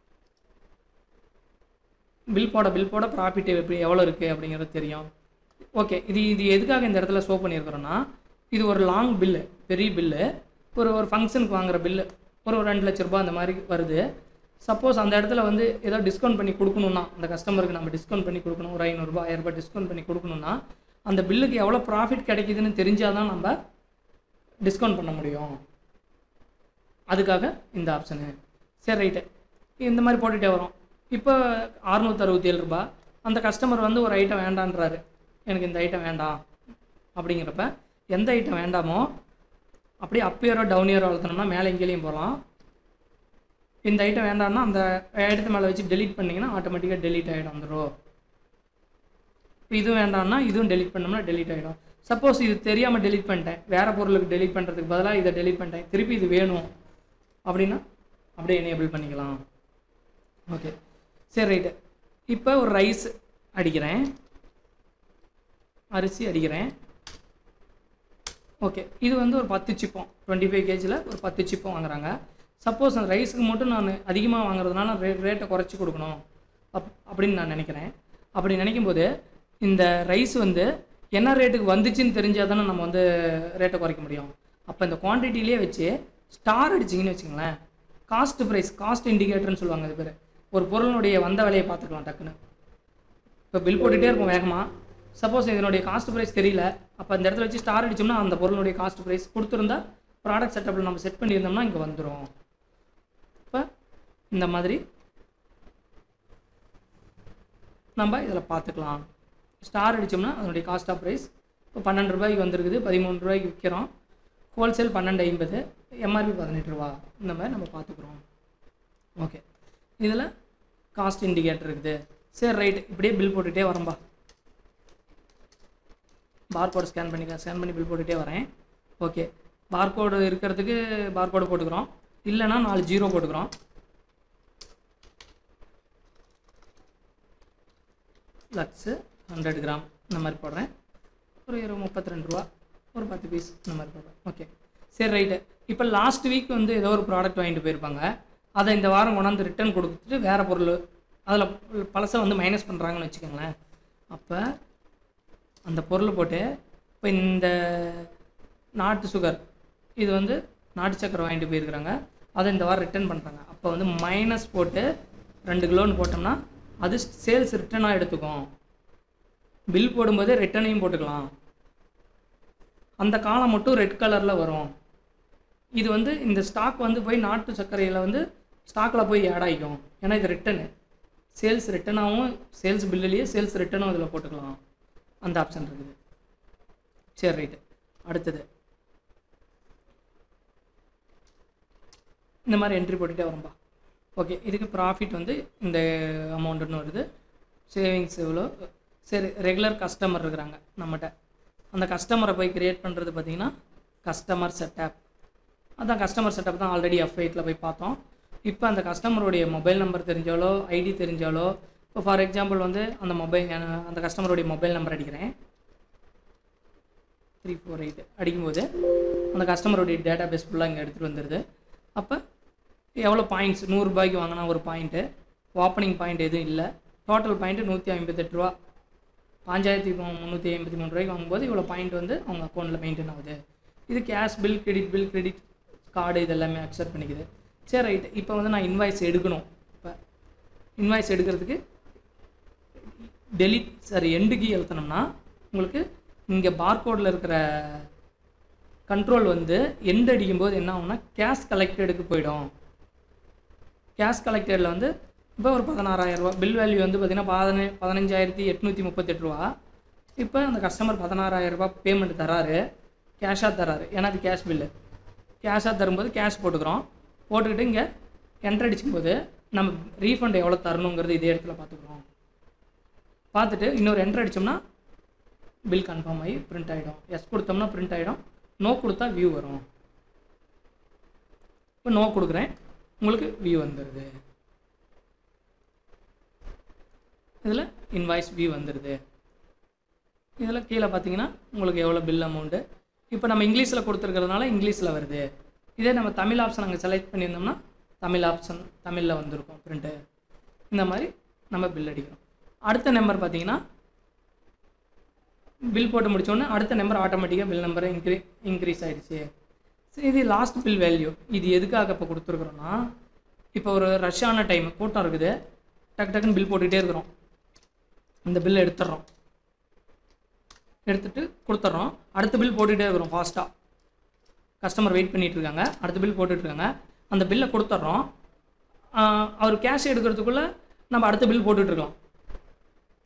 பில் போட பில் போட ப்ராஃபிட் எப்படி எவ்வளோ இருக்குது அப்படிங்கிறது தெரியும் ஓகே இது இது எதுக்காக இந்த இடத்துல ஷோ பண்ணியிருக்கிறோன்னா இது ஒரு லாங் பில்லு பெரிய பில்லு ஒரு ஒரு ஃபங்க்ஷனுக்கு வாங்குற பில்லு ஒரு ஒரு ரெண்டு லட்ச ரூபாய் அந்த மாதிரி வருது சப்போஸ் அந்த இடத்துல வந்து ஏதோ டிஸ்கவுண்ட் பண்ணி கொடுக்கணுன்னா அந்த கஸ்டமருக்கு நம்ம டிஸ்கவுண்ட் பண்ணி கொடுக்கணும் ஒரு ஐநூறுரூபா ஆயிரரூபா டிஸ்கவுண்ட் பண்ணி கொடுக்கணுன்னா அந்த பில்லுக்கு எவ்வளோ ப்ராஃபிட் கிடைக்குதுன்னு தெரிஞ்சால் தான் நம்ம டிஸ்கவுண்ட் பண்ண முடியும் அதுக்காக இந்த ஆப்ஷனு சரி ரைட்டு இந்த மாதிரி போட்டுகிட்டே வரும் இப்போ அறுநூற்றி அறுபத்தி ஏழு ரூபாய் அந்த கஸ்டமர் வந்து ஒரு ஐட்டம் வேண்டான்றாரு எனக்கு இந்த ஐட்டம் வேண்டாம் அப்படிங்கிறப்ப எந்த ஐட்டம் வேண்டாமோ அப்படியே அப் இயரோ டவுன் இயரோ அழுத்தினோம்னா மேலே எங்கேயும் போகலாம் இந்த ஐட்டம் வேண்டாம்னா அந்த ஐட்டத்து மேலே வச்சு delete பண்ணிங்கன்னா ஆட்டோமேட்டிக்காக delete ஆகிடும் அந்த row இது வேண்டாம்னா இதுவும் delete பண்ணோம்னா delete ஆகிடும் சப்போஸ் இது தெரியாமல் delete பண்ணிட்டேன் வேறு பொருளுக்கு delete பண்ணுறதுக்கு பதிலாக இதை delete பண்ணிட்டேன் திருப்பி இது வேணும் அப்படின்னா அப்படியே எனேபிள் பண்ணிக்கலாம் ஓகே சரி ரைட்டு இப்போ ஒரு ரைஸ் அடிக்கிறேன் அரிசி அடிக்கிறேன் ஓகே இது வந்து ஒரு பத்து சிப்பம் டுவெண்ட்டி ஃபைவ் கேஜியில் ஒரு பத்து சிப்பம் வாங்குறாங்க சப்போஸ் அந்த ரைஸுக்கு மட்டும் நான் அதிகமாக வாங்குறதுனால ரே ரேட்டை குறைச்சி கொடுக்கணும் அப் அப்படின்னு நான் நினைக்கிறேன் அப்படி நினைக்கும் போது இந்த ரைஸ் வந்து என்ன ரேட்டுக்கு வந்துச்சுன்னு தெரிஞ்சால் தானே நம்ம வந்து ரேட்டை குறைக்க முடியும் அப்போ இந்த குவான்டிட்டிலே வச்சு ஸ்டார் அடிச்சிங்கன்னு வச்சுங்களேன் காஸ்ட் ப்ரைஸ் காஸ்ட் இண்டிகேட்டர்னு சொல்லுவாங்க இது பேர் ஒரு பொருளினுடைய வந்த விலையை பார்த்துக்கலாம் டக்குன்னு இப்போ பில் போட்டுகிட்டே இருக்கும் வேகமாக சப்போஸ் இதனுடைய காஸ்ட் ப்ரைஸ் தெரியல அப்போ இந்த இடத்துல வச்சு ஸ்டார் அடிச்சோம்னா அந்த பொருளுடைய காஸ்ட் ப்ரைஸ் கொடுத்துருந்தா ப்ராடக்ட் செட்டப்பில் நம்ம செட் பண்ணியிருந்தோம்னா இங்கே வந்துடும் இப்போ இந்த மாதிரி நம்ம இதில் பார்த்துக்கலாம் ஸ்டார் அடித்தோம்னா அதனுடைய காஸ்ட் ஆஃப் ப்ரைஸ் இப்போ பன்னெண்டு ரூபாய்க்கு வந்திருக்குது பதிமூணு ரூபாய்க்கு விற்கிறோம் ஹோல்சேல் பன்னெண்டு ஐம்பது எம்ஆர்பி பதினெட்டு ரூபா இந்த மாதிரி நம்ம பார்த்துக்குறோம் ஓகே இதில் காஸ்ட் இண்டிகேட்டர் இருக்குது சரி ரைட் இப்படியே பில் போட்டுகிட்டே வரேன்பா பார்கோடு ஸ்கேன் பண்ணிக்க ஸ்கேன் பண்ணி பில் போட்டுகிட்டே வரேன் ஓகே பார்கோடு இருக்கிறதுக்கு பார்கோடு போட்டுக்கிறோம் இல்லைன்னா நாலு ஜீரோ போட்டுக்கிறோம் லக்ஸு ஹண்ட்ரட் கிராம் இந்த மாதிரி போடுறேன் ஒரு இருபது முப்பத்தி ரெண்டு ரூபா ஒரு பத்து பீஸ் இந்த மாதிரி போடுறேன் ஓகே சரி ரைட்டு இப்போ லாஸ்ட் வீக் வந்து ஏதோ ஒரு ப்ராடக்ட் வாங்கிட்டு போயிருப்பாங்க அதை இந்த வாரம் கொண்டாந்து ரிட்டர்ன் கொடுத்துட்டு வேறு பொருள் அதில் பழசை வந்து மைனஸ் பண்ணுறாங்கன்னு வச்சுக்கோங்களேன் அப்போ அந்த பொருள் போட்டு இப்போ இந்த நாட்டு சுகர் இது வந்து நாட்டு சக்கரை வாங்கிட்டு போயிருக்கிறாங்க அதை இந்த வாரம் ரிட்டர்ன் பண்ணுறாங்க அப்போ வந்து மைனஸ் போட்டு ரெண்டு கிலோன்னு போட்டோம்னா அது சேல்ஸ் ரிட்டர்னாக எடுத்துக்கும் பில் போடும்போதே ரிட்டனையும் போட்டுக்கலாம் அந்த காலம் மட்டும் ரெட் கலரில் வரும் இது வந்து இந்த ஸ்டாக் வந்து போய் நாட்டு சர்க்கரையில் வந்து ஸ்டாக்கில் போய் ஆட் ஆகிக்கும் ஏன்னா இது ரிட்டனு சேல்ஸ் ரிட்டனாகவும் சேல்ஸ் பில்லுலேயே சேல்ஸ் ரிட்டனும் இதில் போட்டுக்கலாம் அந்த ஆப்ஷன் இருக்குது சரி ரைட்டு அடுத்தது இந்த மாதிரி என்ட்ரி போட்டுகிட்டே வரும்பா ஓகே இதுக்கு ப்ராஃபிட் வந்து இந்த அமௌண்ட்டுன்னு வருது சேவிங்ஸ் எவ்வளோ சரி ரெகுலர் கஸ்டமர் இருக்கிறாங்க நம்மகிட்ட அந்த கஸ்டமரை போய் கிரியேட் பண்ணுறது பார்த்தீங்கன்னா கஸ்டமர் செட்டப் அதான் கஸ்டமர் செட்டப் தான் ஆல்ரெடி எஃப் எயிட்டில் போய் பார்த்தோம் இப்போ அந்த கஸ்டமருடைய மொபைல் நம்பர் தெரிஞ்சாலோ ஐடி தெரிஞ்சாலோ இப்போ ஃபார் எக்ஸாம்பிள் வந்து அந்த மொபைல் அந்த கஸ்டமருடைய மொபைல் நம்பர் அடிக்கிறேன் த்ரீ ஃபோர் எயிட் அடிக்கும்போது அந்த கஸ்டமருடைய டேட்டா பேஸ் ஃபுல்லாக இங்கே எடுத்துகிட்டு வந்துடுது அப்போ எவ்வளோ பாயிண்ட்ஸ் நூறுரூபாய்க்கு வாங்கினா ஒரு பாயிண்ட்டு ஓப்பனிங் பாயிண்ட் எதுவும் இல்லை டோட்டல் பாயிண்ட்டு நூற்றி ஐம்பத்தெட்டு ரூபா பாஞ்சாயிரத்தி முந்நூற்றி ஐம்பத்தி மூணு ரூபாய்க்கு வாங்கும்போது இவ்வளோ பாயிண்ட் வந்து அவங்க அக்கௌண்ட்டில் மெயின்டைன் ஆகுது இது cash bill credit bill credit card இது எல்லாமே அக்செப்ட் பண்ணிக்குது சரி ரைட் இப்போ வந்து நான் இன்வாய்ஸ் எடுக்கணும் இப்போ இன்வாய்ஸ் எடுக்கிறதுக்கு டெலிட் சாரி எண்டு கீ அழுத்தினோம்னா உங்களுக்கு இங்கே பார்கோடில் இருக்கிற கண்ட்ரோல் வந்து எண்ட் அடிக்கும்போது என்ன ஆகும்னா கேஷ் கலெக்டடுக்கு போயிடும் கேஷ் கலெக்டடில் வந்து இப்போ ஒரு பதினாறாயிரரூபா பில் வேல்யூ வந்து பார்த்திங்கன்னா பதின பதினஞ்சாயிரத்தி எட்நூற்றி முப்பத்தெட்டு ரூபா இப்போ அந்த கஸ்டமர் பதினாறாயிரரூபா பேமெண்ட் தராரு கேஷாக தராரு ஏன்னா அது கேஷ் பில்லு கேஷாக தரும்போது கேஷ் போட்டுக்கிறோம் போட்டுக்கிட்டு இங்கே என்ட்ரு அடிக்கும்போது நம்ம ரீஃபண்ட் எவ்வளோ தரணுங்கிறது இதே இடத்துல பார்த்துக்குறோம் பார்த்துட்டு இன்னொரு என்ட்ரு அடித்தோம்னா பில் கன்ஃபார்ம் ஆகி பிரிண்ட் ஆகிடும் எஸ் கொடுத்தோம்னா பிரிண்ட் ஆகிடும் நோ கொடுத்தா வியூ வரும் இப்போ நோ கொடுக்குறேன் உங்களுக்கு வியூ வந்துடுது இதில் இன்வாய்ஸ் வியூ வந்துடுது இதில் கீழே பார்த்தீங்கன்னா உங்களுக்கு எவ்வளோ பில் அமௌண்ட்டு இப்போ நம்ம இங்கிலீஷில் கொடுத்துருக்கிறதுனால இங்கிலீஷில் வருது இதே நம்ம தமிழ் ஆப்ஷன் அங்கே செலக்ட் பண்ணியிருந்தோம்னா தமிழ் ஆப்ஷன் தமிழில் வந்திருக்கும் பிரிண்ட்டு இந்த மாதிரி நம்ம பில் அடிக்கிறோம் அடுத்த நம்பர் பார்த்தீங்கன்னா பில் போட்டு முடிச்சோடனே அடுத்த நம்பர் ஆட்டோமேட்டிக்காக பில் நம்பர் இன்க்ரீ இன்க்ரீஸ் ஆகிடுச்சு சரி இது லாஸ்ட் பில் வேல்யூ இது எதுக்காக இப்போ கொடுத்துருக்குறோன்னா இப்போ ஒரு ரஷ்ஷான டைம் கூட்டம் இருக்குது டக்கு டக்குன்னு பில் போட்டுக்கிட்டே இருக்கிறோம் இந்த பில் எடுத்துடுறோம் எடுத்துட்டு கொடுத்துட்றோம் அடுத்த பில் போட்டுகிட்டே இருக்கிறோம் ஃபாஸ்ட்டாக கஸ்டமர் வெயிட் பண்ணிட்டு இருக்காங்க அடுத்த பில் போட்டுட்ருக்காங்க அந்த பில்லை கொடுத்துட்றோம் ஆஹ் அவர் கேஷ் எடுக்கிறதுக்குள்ளே நம்ம அடுத்த பில் போட்டுட்ருக்கோம்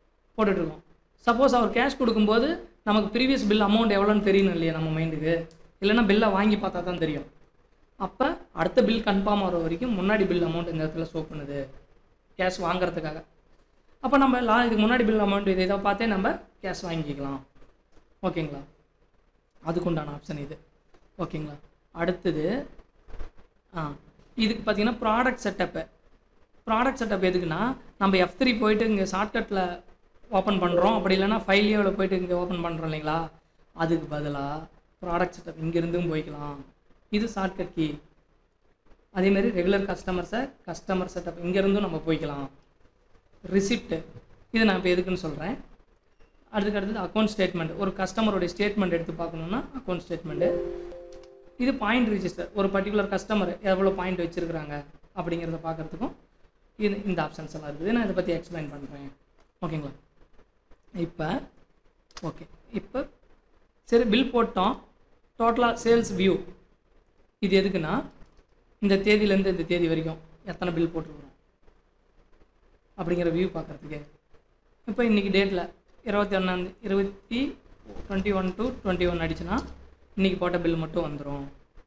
போட்டுட்ருக்கோம் சப்போஸ் அவர் கேஷ் கொடுக்கும்போது நமக்கு ப்ரீவியஸ் பில் அமௌண்ட் எவ்வளோன்னு தெரியணும் இல்லையா நம்ம மைண்டுக்கு இல்லைன்னா பில்லை வாங்கி பார்த்தா தான் தெரியும் அப்போ அடுத்த பில் கன்ஃபார்ம் ஆகிற வரைக்கும் முன்னாடி பில் அமௌண்ட் இந்த இடத்துல ஷோ பண்ணுது கேஷ் வாங்குறதுக்காக அப்போ நம்ம லா இதுக்கு முன்னாடி பில் அமௌண்ட் இதை இதை பார்த்தே நம்ம கேஷ் வாங்கிக்கலாம் ஓகேங்களா அதுக்கு உண்டான ஆப்ஷன் இது ஓகேங்களா அடுத்தது ஆ இதுக்கு பார்த்தீங்கன்னா ப்ராடக்ட் செட்டப்பு ப்ராடக்ட் செட்டப் எதுக்குன்னா நம்ம எஃப் த்ரீ போயிட்டு இங்கே ஷார்ட்கட்டில் ஓப்பன் பண்ணுறோம் அப்படி இல்லைன்னா ஃபைலியோவில் போயிட்டு இங்கே ஓப்பன் பண்ணுறோம் இல்லைங்களா அதுக்கு பதிலாக ப்ராடக்ட் செட்டப் இங்கேருந்தும் போய்க்கலாம் இது ஷார்ட்கட் கீ அதேமாரி ரெகுலர் கஸ்டமர்ஸை கஸ்டமர் செட்டப் இங்கேருந்தும் நம்ம போய்க்கலாம் ரிசிப்ட்டு இது நான் இப்போ எதுக்குன்னு சொல்கிறேன் அதுக்கு அடுத்தது அக்கௌண்ட் ஸ்டேட்மெண்ட் ஒரு கஸ்டமருடைய ஸ்டேட்மெண்ட் எடுத்து பார்க்கணுன்னா அக்கௌண்ட் ஸ்டேட்மெண்ட்டு இது பாயிண்ட் ரிஜிஸ்டர் ஒரு பர்டிகுலர் கஸ்டமர் எவ்வளோ பாயிண்ட் வச்சுருக்குறாங்க அப்படிங்கிறத பார்க்குறதுக்கும் இது இந்த ஆப்ஷன்ஸ் எல்லாம் இருக்குது நான் இதை பற்றி எக்ஸ்பிளைன் பண்ணுறேன் ஓகேங்களா இப்போ ஓகே இப்போ சரி பில் போட்டோம் டோட்டலாக சேல்ஸ் வியூ இது எதுக்குன்னா இந்த தேதியிலேருந்து இந்த தேதி வரைக்கும் எத்தனை பில் போட்டிருக்கிறோம் அப்படிங்கிற வியூ பார்க்குறதுக்கு இப்போ இன்றைக்கி டேட்டில் இருபத்தி ஒன்றாந்தே இருபத்தி twenty one to twenty one அடிச்சுன்னா இன்றைக்கி போட்ட பில் மட்டும் வந்துடும்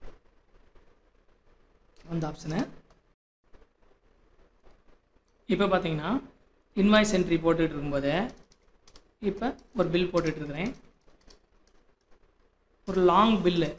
அந்த ஆப்ஷனு இப்போ பார்த்தீங்கன்னா இன்வாய்ஸ் என்ட்ரி போட்டுட்டு இருக்கும்போது இப்போ ஒரு பில் போட்டுட்டு இருக்கிறேன் ஒரு லாங் பில்லு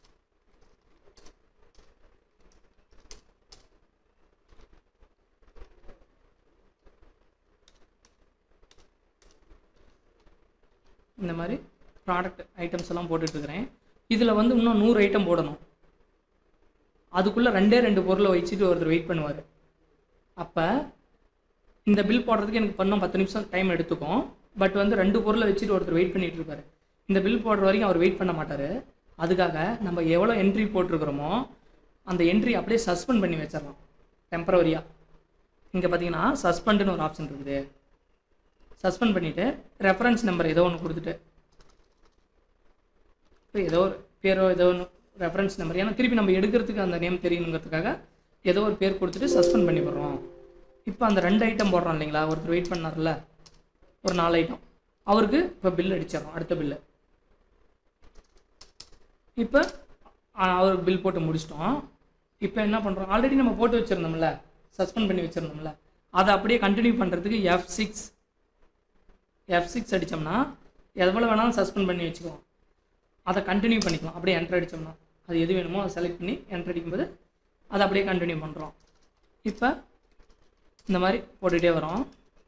இந்த மாதிரி ப்ராடக்ட் ஐட்டம்ஸ் எல்லாம் போட்டுட்டு இருக்கிறேன் இதில் வந்து இன்னும் நூறு ஐட்டம் போடணும் அதுக்குள்ளே ரெண்டே ரெண்டு பொருளை வச்சுட்டு ஒருத்தர் வெயிட் பண்ணுவார் அப்போ இந்த பில் போடுறதுக்கு எனக்கு பண்ணோம் பத்து நிமிஷம் டைம் எடுத்துக்கும் பட் வந்து ரெண்டு பொருளை வச்சுட்டு ஒருத்தர் வெயிட் பண்ணிட்டு இருப்பாரு இந்த பில் போடுற வரைக்கும் அவர் வெயிட் பண்ண மாட்டார் அதுக்காக நம்ம எவ்வளோ என்ட்ரி போட்டிருக்கிறோமோ அந்த என்ட்ரி அப்படியே சஸ்பெண்ட் பண்ணி வச்சிடலாம் டெம்பரவரியாக இங்கே பார்த்தீங்கன்னா சஸ்பெண்டுன்னு ஒரு ஆப்ஷன் இருக்குது சஸ்பெண்ட் பண்ணிவிட்டு ரெஃபரன்ஸ் நம்பர் ஏதோ ஒன்று கொடுத்துட்டு இப்போ ஏதோ ஒரு பேரோ ஏதோ ஒன்று ரெஃபரன்ஸ் நம்பர் ஏன்னா திருப்பி நம்ம எடுக்கிறதுக்கு அந்த நேம் தெரியணுங்கிறதுக்காக ஏதோ ஒரு பேர் கொடுத்துட்டு சஸ்பெண்ட் பண்ணி போடுறோம் இப்போ அந்த ரெண்டு ஐட்டம் போடுறோம் இல்லைங்களா ஒருத்தர் வெயிட் பண்ணார்ல ஒரு நாலு ஐட்டம் அவருக்கு இப்போ பில் அடிச்சிடறோம் அடுத்த பில்லு இப்போ அவருக்கு பில் போட்டு முடிச்சிட்டோம் இப்போ என்ன பண்ணுறோம் ஆல்ரெடி நம்ம போட்டு வச்சுருந்தோம்ல சஸ்பெண்ட் பண்ணி வச்சுருந்தோம்ல அதை அப்படியே கண்டினியூ பண்ணுறதுக்கு எஃப் சிக்ஸ் எஃப் சிக்ஸ் அடித்தோம்னா எவ்வளோ வேணாலும் சஸ்பெண்ட் பண்ணி வச்சுக்குவோம் அதை கண்டினியூ பண்ணிக்கலாம் அப்படியே என்ட்ரு அடித்தோம்னா அது எது வேணுமோ அதை செலக்ட் பண்ணி என்ட்ரு அடிக்கும்போது அதை அப்படியே கண்டினியூ பண்ணுறோம் இப்போ இந்த மாதிரி போட்டுகிட்டே வரோம்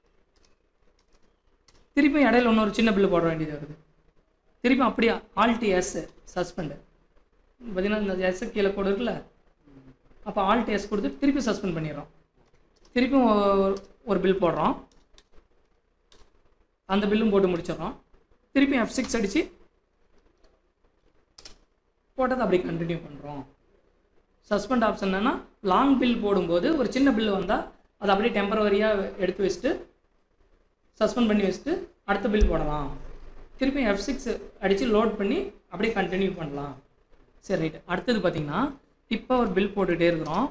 திருப்பி இடையில இன்னொரு சின்ன பில்லு போட வேண்டியது வருது திருப்பி அப்படியே ஆல்டி எஸ் சஸ்பெண்டு பார்த்தீங்கன்னா இந்த எஸ் கீழே கோடு இருக்குல்ல அப்போ ஆல்டி எஸ் கொடுத்து திருப்பி சஸ்பெண்ட் பண்ணிடுறோம் திருப்பியும் ஒரு- ஒரு பில் போடுறோம் அந்த பில்லும் போட்டு முடிச்சிடுறோம் திருப்பி எஃப் சிக்ஸ் அடித்து போட்டதை அப்படியே கண்டினியூ பண்ணுறோம் சஸ்பெண்ட் ஆப்ஷன் என்னன்னா லாங் பில் போடும்போது ஒரு சின்ன பில் வந்தால் அதை அப்படியே டெம்பரவரியாக எடுத்து வச்சுட்டு சஸ்பெண்ட் பண்ணி வச்சுட்டு அடுத்த பில் போடலாம் திருப்பி எஃப் சிக்ஸ் அடித்து லோட் பண்ணி அப்படியே கண்டினியூ பண்ணலாம் சரி ரைட் அடுத்தது பார்த்தீங்கன்னா இப்போ ஒரு பில் போட்டுகிட்டே இருக்கிறோம்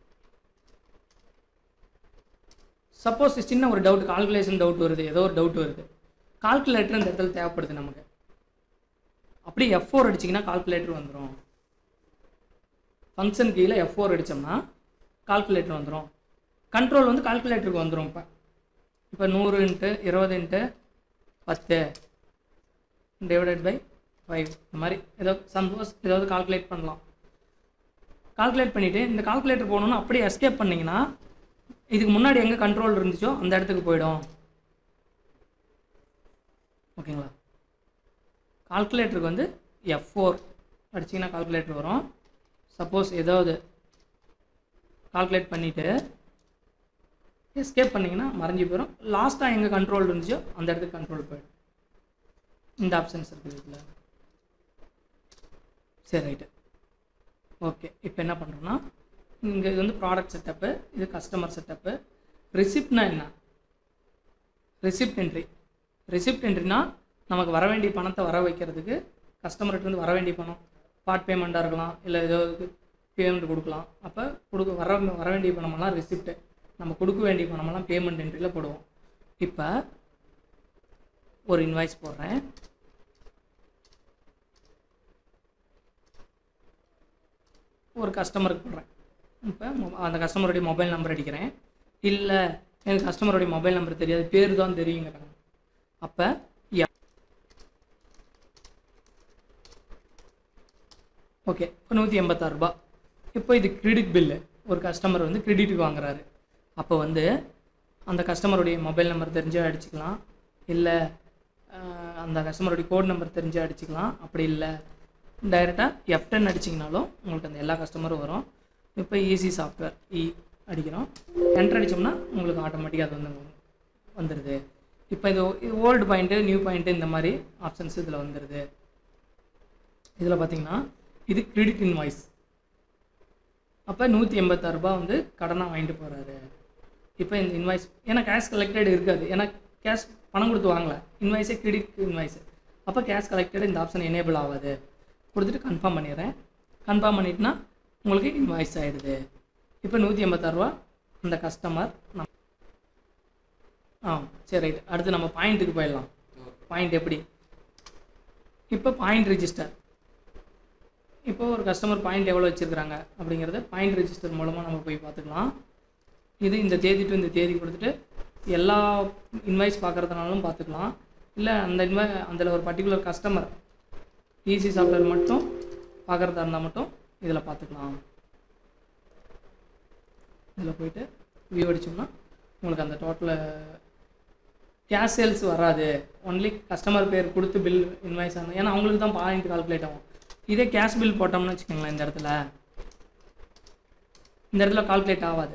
சப்போஸ் சின்ன ஒரு டவுட் கால்குலேஷன் டவுட் வருது ஏதோ ஒரு டவுட் வருது கால்குலேட்டர் இந்த இடத்துல தேவைப்படுது நமக்கு அப்படியே எஃப் ஃபோர் அடிச்சிங்கன்னா கால்குலேட்டர் வந்துடும் ஃபங்க்ஷன் கீழே எஃப் ஃபோர் அடித்தோம்னா கால்குலேட்டர் வந்துடும் கண்ட்ரோல் வந்து கால்குலேட்டருக்கு வந்துடும் இப்போ இப்போ நூறு இன்ட்டு இருபது இன்ட்டு பத்து டிவைடட் பை ஃபைவ் இந்த மாதிரி ஏதோ சப்போஸ் ஏதாவது கால்குலேட் பண்ணலாம் கால்குலேட் பண்ணிவிட்டு இந்த கால்குலேட்டர் போகணுன்னா அப்படியே எஸ்கேப் பண்ணிங்கன்னா இதுக்கு முன்னாடி எங்கே கண்ட்ரோல் இருந்துச்சோ அந்த இடத்துக்கு போயிடும் ஓகேங்களா கால்குலேட்டருக்கு வந்து எஃப் ஃபோர் அடிச்சிங்கன்னா கால்குலேட்டர் வரும் சப்போஸ் ஏதாவது கால்குலேட் பண்ணிவிட்டு எஸ்கேப் பண்ணிங்கன்னா மறைஞ்சு போயிடும் லாஸ்ட்டாக எங்கே கண்ட்ரோல் இருந்துச்சோ அந்த இடத்துக்கு கண்ட்ரோல் போயிடும் இந்த ஆப்ஷன்ஸ் இருக்குது இதில் சரி ரைட்டு ஓகே இப்போ என்ன பண்ணுறோன்னா இங்கே இது வந்து ப்ராடக்ட் செட்டப்பு இது கஸ்டமர் செட்டப்பு ரிசிப்ட்னா என்ன ரிசிப்ட் என்ட்ரி ரிசிப்ட் என்ட்ரினா நமக்கு வர வேண்டிய பணத்தை வர வைக்கிறதுக்கு customer-கிட்ட இருந்து வர வேண்டிய பணம் பார்ட் பேமெண்ட்டாக இருக்கலாம் இல்லை ஏதோ பேமெண்ட் கொடுக்கலாம் அப்போ கொடுக்க வர வர வேண்டிய பணமெல்லாம் ரிசிப்ட்டு நம்ம கொடுக்க வேண்டிய பணமெல்லாம் பேமெண்ட் என்ட்ரியில் போடுவோம் இப்போ ஒரு இன்வாய்ஸ் போடுறேன் ஒரு கஸ்டமருக்கு போடுறேன் இப்போ அந்த கஸ்டமருடைய மொபைல் நம்பர் அடிக்கிறேன் இல்லை எனக்கு கஸ்டமருடைய மொபைல் நம்பர் தெரியாது பேர் தான் தெரியுங்கிறாங்க அப்போ ஓகே இப்போ நூற்றி எண்பத்தாறு ரூபா இப்போ இது கிரெடிட் பில்லு ஒரு கஸ்டமர் வந்து கிரெடிட்டுக்கு வாங்குறாரு அப்போ வந்து அந்த கஸ்டமருடைய மொபைல் நம்பர் தெரிஞ்சு அடிச்சுக்கலாம் இல்லை அந்த கஸ்டமருடைய கோட் நம்பர் தெரிஞ்சு அடிச்சுக்கலாம் அப்படி இல்லை டைரெக்டாக எஃப் டென் அடிச்சிங்கனாலும் உங்களுக்கு அந்த எல்லா கஸ்டமரும் வரும் இப்போ ஈஸி சாஃப்ட்வேர் இ அடிக்கிறோம் என்டர் அடித்தோம்னா உங்களுக்கு ஆட்டோமேட்டிக்காக அது வந்து வந்துடுது இப்போ இது இது ஓல்டு பாயிண்ட்டு நியூ பாயிண்ட்டு இந்த மாதிரி ஆப்ஷன்ஸ் இதில் வந்துடுது இதில் பார்த்தீங்கன்னா இது கிரெடிட் இன்வாய்ஸ் அப்போ நூற்றி எண்பத்தாறு ரூபாய் வந்து கடனாக வாங்கிட்டு போகிறாரு இப்போ இந்த இன்வாய்ஸ் ஏன்னா கேஷ் கலெக்டட் இருக்காது ஏன்னா கேஷ் பணம் கொடுத்து வாங்கல இன்வாய்ஸே கிரெடிட் இன்வாய்ஸ் அப்போ கேஷ் கலெக்டட் இந்த ஆப்ஷன் எனேபிள் ஆகாது கொடுத்துட்டு கன்ஃபார்ம் பண்ணிடுறேன் கன்ஃபார்ம் பண்ணிட்டுனா உங்களுக்கு இன்வாய்ஸ் ஆகிடுது இப்போ நூற்றி எண்பத்தாறுரூவா அந்த கஸ்டமர் நம் ஆ சரி ரைட் அடுத்து நம்ம பாயிண்ட்டுக்கு போயிடலாம் பாயிண்ட் எப்படி இப்போ பாயிண்ட் ரிஜிஸ்டர் இப்போ ஒரு கஸ்டமர் பாயிண்ட் எவ்வளோ வச்சுருக்காங்க அப்படிங்கிறத பாயிண்ட் ரிஜிஸ்டர் மூலமாக நம்ம போய் பார்த்துக்கலாம் இது இந்த தேதி டு இந்த தேதி கொடுத்துட்டு எல்லா இன்வாய்ஸ் பார்க்குறதுனாலும் பார்த்துக்கலாம் இல்லை அந்த இன்வாய் அதில் ஒரு பர்டிகுலர் கஸ்டமர் ஈஸி சாஃப்ட்வேர் மட்டும் பார்க்குறதா இருந்தால் மட்டும் இதில் பார்த்துக்கலாம் இதில் போயிட்டு வியூ அடித்தோம்னா உங்களுக்கு அந்த டோட்டல் கேஷ் சேல்ஸ் வராது ஒன்லி கஸ்டமர் பேர் கொடுத்து பில் இன்வாய்ஸ் ஆகணும் ஏன்னா அவங்களுக்கு தான் பாயிண்ட் கால்குலேட் ஆகும் இதே கேஷ் பில் போட்டோம்னு வச்சுக்கோங்களேன் இந்த இடத்துல இந்த இடத்துல கால்குலேட் ஆகாது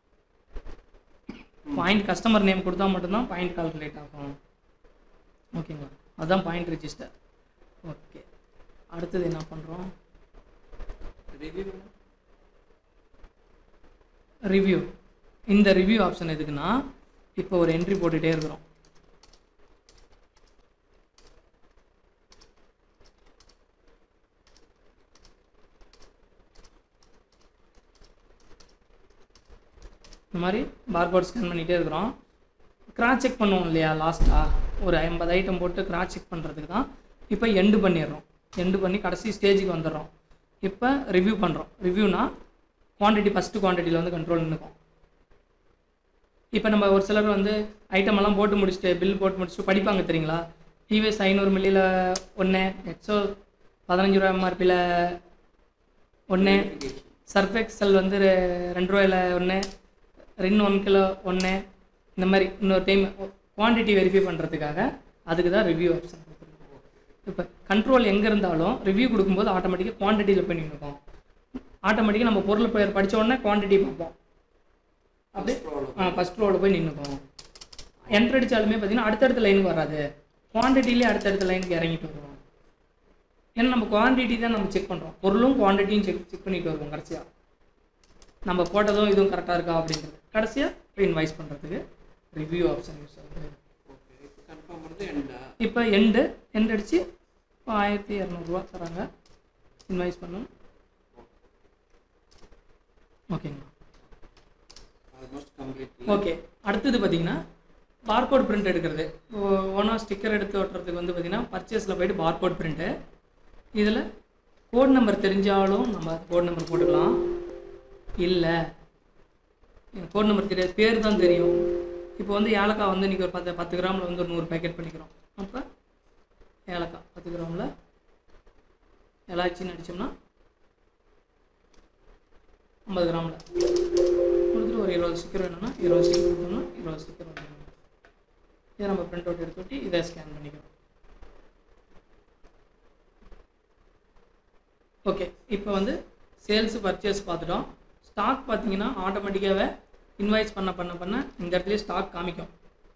பாயிண்ட் கஸ்டமர் நேம் கொடுத்தா மட்டும்தான் பாயிண்ட் கால்குலேட் ஆகும் ஓகேங்களா அதுதான் பாயிண்ட் ரிஜிஸ்டர் ஓகே அடுத்தது என்ன பண்ணுறோம் ரிவ்யூ ரிவ்யூ இந்த ரிவ்யூ ஆப்ஷன் எதுக்குன்னா இப்போ ஒரு என்ட்ரி போட்டுகிட்டே இருக்கிறோம் இந்த மாதிரி பார்கோட் ஸ்கேன் பண்ணிகிட்டே இருக்கிறோம் கிராஸ் செக் பண்ணுவோம் இல்லையா லாஸ்ட்டாக ஒரு ஐம்பது ஐட்டம் போட்டு கிராஸ் செக் பண்ணுறதுக்கு தான் இப்போ எண்டு பண்ணிடுறோம் எண்டு பண்ணி கடைசி ஸ்டேஜுக்கு வந்துடுறோம் இப்போ ரிவ்யூ பண்ணுறோம் ரிவ்யூனா குவான்டிட்டி ஃபஸ்ட்டு குவான்டிட்டியில் வந்து கண்ட்ரோல் நிற்கும் இப்போ நம்ம ஒரு சிலர் வந்து ஐட்டம் எல்லாம் போட்டு முடிச்சுட்டு பில் போட்டு முடிச்சுட்டு படிப்பாங்க தெரியுங்களா டிவிஎஸ் ஐநூறு மில்லியில் ஒன்று எக்ஸோ பதினஞ்சு ரூபா எம்ஆர்பியில் ஒன்று சர்ஃப் எக்ஸல் வந்து ரெ- ரெண்டு ரூபாயில் ஒன்று ரெண்டு ஒன் கிலோ ஒன்று இந்த மாதிரி இன்னொரு டைம் குவான்டிட்டி வெரிஃபை பண்ணுறதுக்காக அதுக்கு தான் ரிவ்யூ ஆப்ஷன் கொடுத்துருக்கோம் இப்போ கண்ட்ரோல் எங்கே இருந்தாலும் ரிவ்யூ கொடுக்கும்போது ஆட்டோமேட்டிக்காக குவான்டிட்டியில் போய் நின்றுக்கும் ஆட்டோமேட்டிக்காக நம்ம பொருள் பேர் படிச்ச உடனே குவான்டிட்டி பார்ப்போம் அப்படியே ஆ ஃபஸ்ட் ரோவில் போய் நின்றுக்கும் என்ட்ரு அடித்தாலுமே பார்த்தீங்கன்னா அடுத்தடுத்த லைனுக்கு வராது குவான்டிட்டிலே அடுத்தடுத்த லைனுக்கு இறங்கிட்டு வருவோம் ஏன்னா நம்ம குவான்டிட்டி தான் நம்ம செக் பண்ணுறோம் பொருளும் குவான்டிட்டியும் செக் செக் பண்ணிட்டு வருவோம் கடைசியாக நம்ம போட்டதும் இதுவும் கரெக்டாக இருக்கா அப்படின்றது கடைசியாக இன்வைஸ் பண்ணுறதுக்கு ரிவ்யூ ஆப்ஷன் யூஸ் ஆகுது ஓகே இப்போ கன்ஃபார்ம் பண்ணுறது எண்டா இப்போ எண்டு எண்டு அடித்து ஆயிரத்தி இரநூறுவா தராங்க இன்வைஸ் பண்ணணும் ஓகேங்களா ஆல்மோஸ்ட் கம்ப்ளீட் ஓகே அடுத்தது பார்த்தீங்கன்னா பார்கோட் பிரிண்ட் எடுக்கிறது ஓனா ஸ்டிக்கர் எடுத்து ஒட்டுறதுக்கு வந்து பார்த்தீங்கன்னா பர்ச்சேஸில் போயிட்டு பார்கோட் பிரிண்ட்டு இதில் கோட் நம்பர் தெரிஞ்சாலும் நம்ம கோட் நம்பர் போட்டுக்கலாம் இல்லை எனக்கு கோட் நம்பர் தெரியாது பேர் தான் தெரியும் இப்போ வந்து ஏலக்காய் வந்து இன்றைக்கி ஒரு பத்து பத்து கிராமில் வந்து ஒரு நூறு பேக்கெட் பண்ணிக்கிறோம் அப்போ ஏலக்காய் பத்து கிராமில் எலாச்சின்னு அடித்தோம்னா ஐம்பது கிராமில் கொடுத்துட்டு ஒரு இருபது ஸ்டிக்கர் வேணும்னா இருபது ஸ்டிக்கர் கொடுத்தோம்னா இருபது ஸ்டிக்கர் வந்துடும் இதை நம்ம பிரிண்ட் அவுட் எடுத்து ஒட்டி இதை ஸ்கேன் பண்ணிக்கிறோம் ஓகே இப்போ வந்து சேல்ஸ் பர்ச்சேஸ் பார்த்துட்டோம் ஸ்டாக் பார்த்தீங்கன்னா ஆட்டோமேட்டிக்காகவே இன்வாய்ஸ் பண்ண பண்ண பண்ண இந்த இடத்துல ஸ்டாக் காமிக்கும்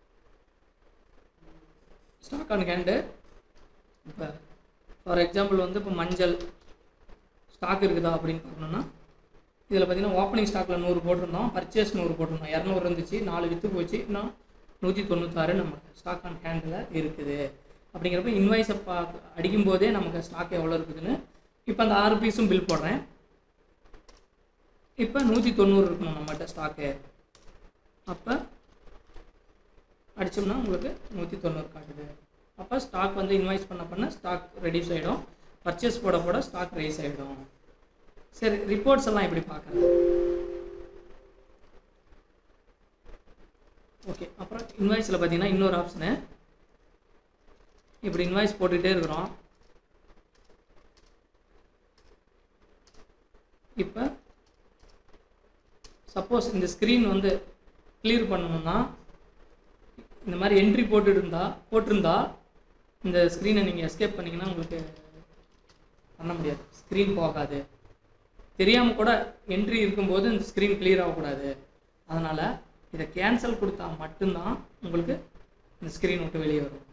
ஸ்டாக் ஆன் ஹேண்டு இப்போ ஃபார் எக்ஸாம்பிள் வந்து இப்போ மஞ்சள் ஸ்டாக் இருக்குதா அப்படின்னு பார்க்கணுன்னா இதில் பார்த்தீங்கன்னா ஓப்பனிங் ஸ்டாக்கில் நூறு போட்டிருந்தோம் பர்ச்சேஸ் நூறு போட்டிருந்தோம் இரநூறு இருந்துச்சு நாலு விற்று போச்சு இன்னும் நூற்றி தொண்ணூத்தாறு நமக்கு ஸ்டாக் ஆன் ஹேண்டில் இருக்குது அப்படிங்கிறப்ப இன்வாய்ஸை பா அடிக்கும் போதே நமக்கு ஸ்டாக் எவ்வளோ இருக்குதுன்னு இப்போ அந்த ஆறு பீஸும் பில் போடுறேன் இப்போ நூற்றி தொண்ணூறு இருக்கணும் நம்மகிட்ட ஸ்டாக்கு அப்போ அடிச்சோம்னா உங்களுக்கு நூற்றி தொண்ணூறு காட்டுது அப்போ ஸ்டாக் வந்து இன்வாய்ஸ் பண்ண பண்ண ஸ்டாக் ரெடியூஸ் ஆகிடும் பர்ச்சேஸ் போட போட ஸ்டாக் ரைஸ் ஆகிடும் சரி ரிப்போர்ட்ஸ் எல்லாம் எப்படி பார்க்குறது ஓகே அப்புறம் இன்வாய்ஸில் பார்த்தீங்கன்னா இன்னொரு ஆப்ஷனு இப்படி இன்வாய்ஸ் போட்டுக்கிட்டே இருக்கிறோம் இப்போ சப்போஸ் இந்த ஸ்க்ரீன் வந்து கிளியர் பண்ணணும்னா இந்த மாதிரி என்ட்ரி போட்டுருந்தா போட்டிருந்தா இந்த ஸ்க்ரீனை நீங்கள் எஸ்கேப் பண்ணிங்கன்னா உங்களுக்கு பண்ண முடியாது ஸ்க்ரீன் போகாது தெரியாமல் கூட என்ட்ரி இருக்கும்போது இந்த ஸ்க்ரீன் கிளியர் ஆகக்கூடாது அதனால் இதை கேன்சல் கொடுத்தா மட்டும்தான் உங்களுக்கு இந்த ஸ்க்ரீன் விட்டு வெளியே வரும்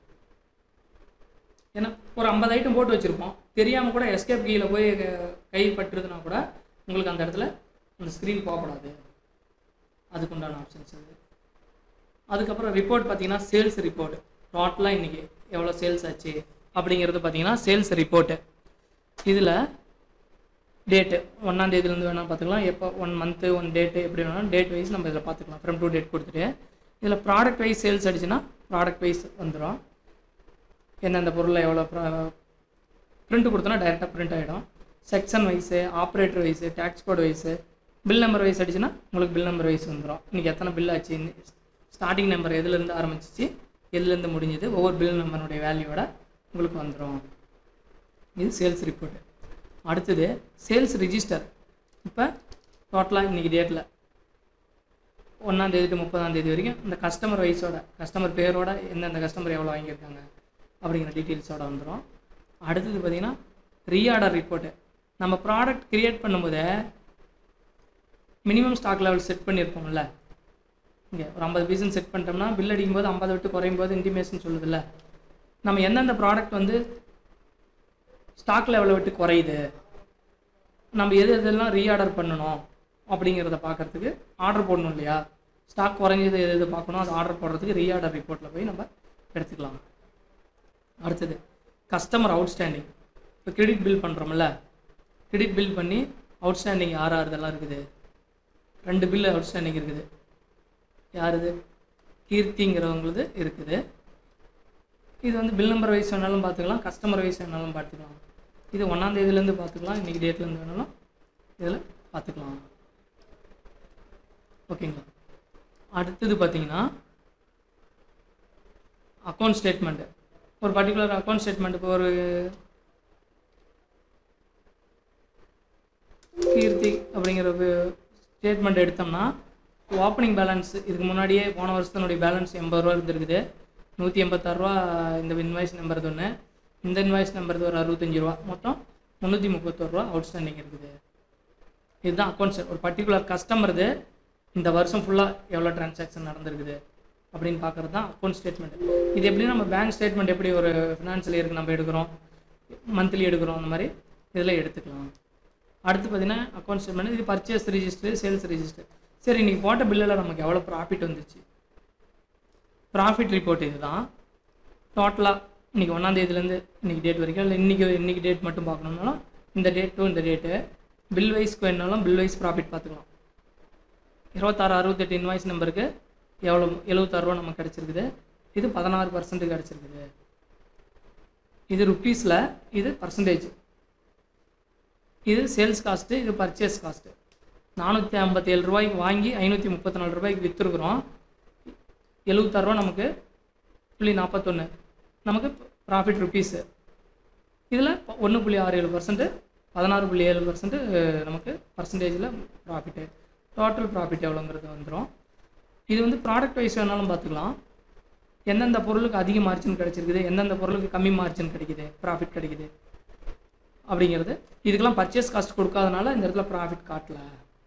ஏன்னா ஒரு ஐம்பது ஐட்டம் போட்டு வச்சுருப்போம் தெரியாமல் கூட எஸ்கேப் கீழே போய் க- கை பட்டுருதுன்னா கூட உங்களுக்கு அந்த இடத்துல அந்த ஸ்க்ரீன் போகக்கூடாது அதுக்குண்டான ஆப்ஷன்ஸ் அது அதுக்கப்புறம் ரிப்போர்ட் பார்த்தீங்கன்னா சேல்ஸ் ரிப்போர்ட் டோட்டலாக இன்றைக்கி எவ்வளோ சேல்ஸ் ஆச்சு அப்படிங்கிறது பார்த்தீங்கன்னா சேல்ஸ் ரிப்போர்ட்டு இதில் டேட்டு ஒன்றாம் தேதியிலேருந்து வேணால் பார்த்துக்கலாம் எப்போ ஒன் மந்த்து ஒன் டேட்டு எப்படி வேணாலும் டேட் வைஸ் நம்ம இதில் பார்த்துக்கலாம் ஃப்ரம் டூ டேட் கொடுத்துட்டு இதில் ப்ராடக்ட் வைஸ் சேல்ஸ் அடிச்சுன்னா ப்ராடக்ட் வைஸ் வந்துடும் எந்தெந்த பொருளில் எவ்வளோ பிரிண்ட் கொடுத்தோன்னா டைரெக்டாக பிரிண்ட் ஆகிடும் section wise operator wise tax code wise bill number wise அடிச்சுன்னா உங்களுக்கு பில் நம்பர் வைஸ் வந்துடும் இன்றைக்கி எத்தனை பில் ஆச்சு ஸ்டார்டிங் நம்பர் எதுலேருந்து ஆரம்பிச்சிச்சு எதுலேருந்து முடிஞ்சது ஒவ்வொரு பில் நம்பருடைய வேல்யூவோட உங்களுக்கு வந்துடும் இது சேல்ஸ் ரிப்போர்ட்டு அடுத்தது சேல்ஸ் ரிஜிஸ்டர் இப்போ டோட்டலாக இன்றைக்கி டேட்டில் ஒன்றாந்தேதி டு முப்பதாந்தேதி வரைக்கும் இந்த கஸ்டமர் வைஸோட கஸ்டமர் பேரோட எந்தெந்த கஸ்டமர் எவ்வளோ வாங்கியிருக்காங்க அப்படிங்கிற டீட்டெயில்ஸோட வந்துடும் அடுத்தது பார்த்திங்கன்னா ரீஆர்டர் ரிப்போர்ட்டு நம்ம ப்ராடக்ட் கிரியேட் பண்ணும்போதே மினிமம் ஸ்டாக் லெவல் செட் பண்ணியிருப்போம்ல இங்கே ஒரு ஐம்பது பீசன் செட் பண்ணிட்டோம்னா பில் அடிக்கும்போது ஐம்பது விட்டு குறையும் போது இன்டிமேஷன் சொல்லுதுல்ல நம்ம எந்தெந்த ப்ராடக்ட் வந்து ஸ்டாக் லெவலை விட்டு குறையுது நம்ம எது எதெல்லாம் ரீஆர்டர் பண்ணணும் அப்படிங்கிறத பார்க்கறதுக்கு ஆர்டர் போடணும் இல்லையா ஸ்டாக் குறைஞ்சது எது எது பார்க்கணும் அது ஆர்டர் போடுறதுக்கு ரீஆர்டர் ரிப்போர்ட்டில் போய் நம்ம எடுத்துக்கலாம் அடுத்தது கஸ்டமர் அவுட்ஸ்டாண்டிங் இப்போ கிரெடிட் பில் பண்ணுறோம்ல கிரெடிட் பில் பண்ணி அவுட்ஸ்டாண்டிங் யார் யார் இதெல்லாம் இருக்குது ரெண்டு பில் அவுட்ஸ்டாண்டிங் இருக்குது யார் இது கீர்த்திங்கிறவங்களுது இருக்குது இது வந்து பில் நம்பர் வைஸ் வேணாலும் பார்த்துக்கலாம் கஸ்டமர் வைஸ் வேணாலும் பார்த்துக்கலாம் இது ஒன்றாம் தேதியிலேருந்து பார்த்துக்கலாம் இன்றைக்கி டேட்லேருந்து வேணாலும் இதில் பார்த்துக்கலாம் ஓகேங்களா அடுத்தது பார்த்தீங்கன்னா அக்கௌண்ட் ஸ்டேட்மெண்ட்டு ஒரு பர்டிகுலர் அக்கௌண்ட் ஸ்டேட்மெண்ட் இப்போ ஒரு கீர்த்தி அப்படிங்கிற ஸ்டேட்மெண்ட் எடுத்தோம்னா ஓப்பனிங் பேலன்ஸ் இதுக்கு முன்னாடியே போன வருஷத்தினுடைய பேலன்ஸ் எண்பது ரூபா இருந்திருக்குது நூற்றி எண்பத்தாறுரூவா இந்த இன்வாய்ஸ் நம்பர் ஒன்று இந்த இன்வாய்ஸ் நம்பர் ஒரு அறுபத்தஞ்சு ரூபா மொத்தம் முந்நூற்றி முப்பத்தோரு ரூபா அவுட்ஸ்டாண்டிங் இருக்குது இதுதான் அக்கௌண்ட்ஸ் ஒரு பர்டிகுலர் கஸ்டமருது இந்த வருஷம் ஃபுல்லாக எவ்வளோ டிரான்சாக்ஷன் நடந்திருக்குது அப்படின்னு பார்க்குறது தான் அக்கௌண்ட் ஸ்டேட்மெண்ட் இது எப்படி நம்ம பேங்க் ஸ்டேட்மெண்ட் எப்படி ஒரு ஃபினான்ஷியல் இயருக்கு நம்ம எடுக்கிறோம் மந்த்லி எடுக்கிறோம் அந்த மாதிரி இதில் எடுத்துக்கலாம் அடுத்து பார்த்தீங்கன்னா அக்கௌண்ட் ஸ்டேட்மெண்ட் இது பர்ச்சேஸ் ரிஜிஸ்டர் சேல்ஸ் ரிஜிஸ்டர் சரி இன்றைக்கி போட்ட பில்லில் நமக்கு எவ்வளோ ப்ராஃபிட் வந்துச்சு ப்ராஃபிட் ரிப்போர்ட் இதுதான் டோட்டலாக இன்றைக்கி ஒன்றாந்தேதிலேருந்து இன்றைக்கி டேட் வரைக்கும் இல்லை இன்றைக்கி இன்றைக்கி டேட் மட்டும் பார்க்கணும்னாலும் இந்த டேட் டு இந்த டேட்டு பில் வைஸ் வேணுனாலும் பில் வைஸ் ப்ராஃபிட் பார்த்துக்கலாம் இருபத்தாறு அறுபத்தெட்டு இன்வாய்ஸ் நம்பருக்கு எவ்வளோ எழுபத்தாறு ரூபா நமக்கு கிடச்சிருக்குது இது பதினாறு பர்சன்ட் கிடச்சிருக்குது இது ருப்பீஸில் இது பர்சன்டேஜ் இது சேல்ஸ் காஸ்ட்டு இது பர்ச்சேஸ் காஸ்ட்டு நானூற்றி ஐம்பத்தேழு ரூபாய்க்கு வாங்கி ஐநூற்றி முப்பத்தி நாலு ரூபாய்க்கு விற்றுருக்குறோம் எழுபத்தாறுரூவா நமக்கு புள்ளி நாற்பத்தொன்று நமக்கு ப்ராஃபிட் ருப்பீஸு இதில் ஒன்று புள்ளி ஆறு ஏழு பர்சன்ட்டு பதினாறு புள்ளி ஏழு பர்சன்ட்டு நமக்கு பர்சன்டேஜில் ப்ராஃபிட்டு டோட்டல் ப்ராஃபிட் எவ்வளோங்கிறது வந்துடும் இது வந்து ப்ராடக்ட் வைஸ் வேணாலும் பார்த்துக்கலாம் எந்தெந்த பொருளுக்கு அதிக மார்ஜின் கிடைச்சிருக்குது எந்தெந்த பொருளுக்கு கம்மி மார்ஜின் கிடைக்குது ப்ராஃபிட் கிடைக்குது அப்படிங்கிறது இதுக்கெல்லாம் பர்ச்சேஸ் காஸ்ட் கொடுக்காதனால இந்த இடத்துல ப்ராஃபிட் காட்டல